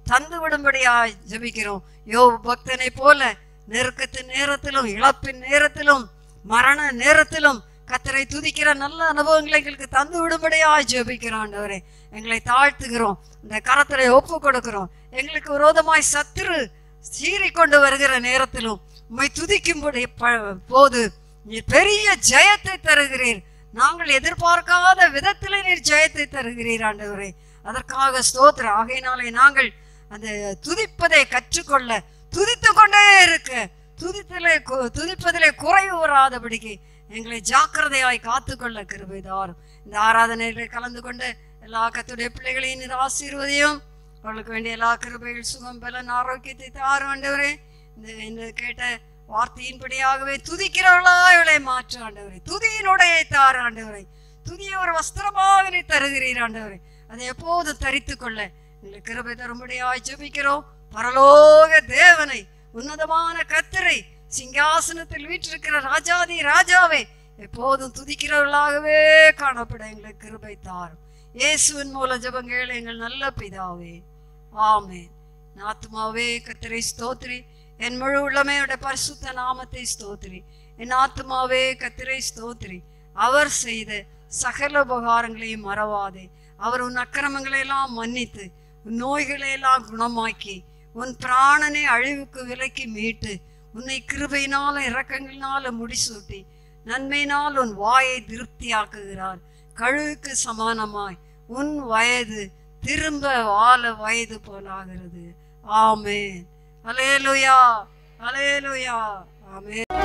தந்து விடும்படியாய் ஜெபிக்கிறோம் யோ பக்தனை போல நெருக்கத்தின் நேரத்திலும் இழப்பின் நேரத்திலும் மரண நேரத்திலும் கத்தரை துதிக்கிற நல்ல அனுபவங்களை எங்களுக்கு தந்து விடும்படியாய் ஜெபிக்கிறோம் ஆண்டவரே எங்களை தாழ்த்துகிறோம் இந்த கரத்திலே ஒப்பு கொடுக்கிறோம் எங்களுக்கு விரோதமாய் சத்துரு சீறி கொண்டு வருகிற நேரத்திலும் உம்மை துதிக்கும்படி ப- போது நீர் பெரிய ஜெயத்தை தருகிறீர் நாங்கள் எதிர்பார்க்காத விதத்திலே நீர் ஜெயத்தை தருகிறீர் ஆண்டவரே அதற்காக ஸ்தோத்திரம் ஆகையினாலே நாங்கள் அந்த துதிப்பதை கற்றுக்கொள்ள துதித்து கொண்டே இருக்க துதித்திலே கு- துதிப்பதிலே குறைவு வராதபடிக்கு எங்களை ஜாக்கிரதையாய் காத்துக்கொள்ள கிருபை தாரும் இந்த ஆராதனையிலே கலந்து கொண்டு எல்லா கத்துடைய பிள்ளைகளையும் நீர் ஆசீர்வதியும் அவளுக்கு வேண்டிய எல்லா கிருபைகள் சுகம் பலன் ஆரோக்கியத்தை தாரும் ஆண்டவரே இந்த இந்த கேட்ட வார்த்தையின்படியாகவே துதிக்கிறவளா இவளை மாற்று ஆண்டவரே துதியினுடைய தாரு ஆண்டவரே துதியை ஒரு வஸ்திரமாக நீ தருகிறீர் ஆண்டவரே அதை எப்போதும் தரித்து கொள்ள எங்களுக்கு கிருபை தரும்படியாய் ஜெபிக்கிறோம் பரலோக தேவனை உன்னதமான கத்தரை சிங்காசனத்தில் வீற்றிருக்கிற ராஜாதி ராஜாவே எப்போதும் துதிக்கிறவர்களாகவே காணப்பட எங்களுக்கு கிருபை தாரும் இயேசுவின் மூல ஜெபங்கள் எங்கள் நல்ல பிதாவே ஆமென் என் ஆத்துமாவே கத்தரை ஸ்தோத்ரி என் முழு உள்ளமையோட பரிசுத்த நாமத்தை ஸ்தோத்ரி என் ஆத்துமாவே கத்தரை ஸ்தோத்ரி அவர் செய்த சகல உபகாரங்களையும் மறவாதே அவர் உன் அக்கிரமங்களை எல்லாம் மன்னித்து உன் நோய்களை எல்லாம் குணமாக்கி உன் பிராணனை அழிவுக்கு விலக்கி மீட்டு உன்னை கிருபையினால இரக்கங்களினால முடிசூட்டி நன்மையினால் உன் வாயை திருப்தியாக்குகிறார் கழுவுக்கு சமானமாய் உன் வயது திரும்ப வாழ வயது போலாகிறது ஆமென் அலேலுயா அலேலுயா ஆமென்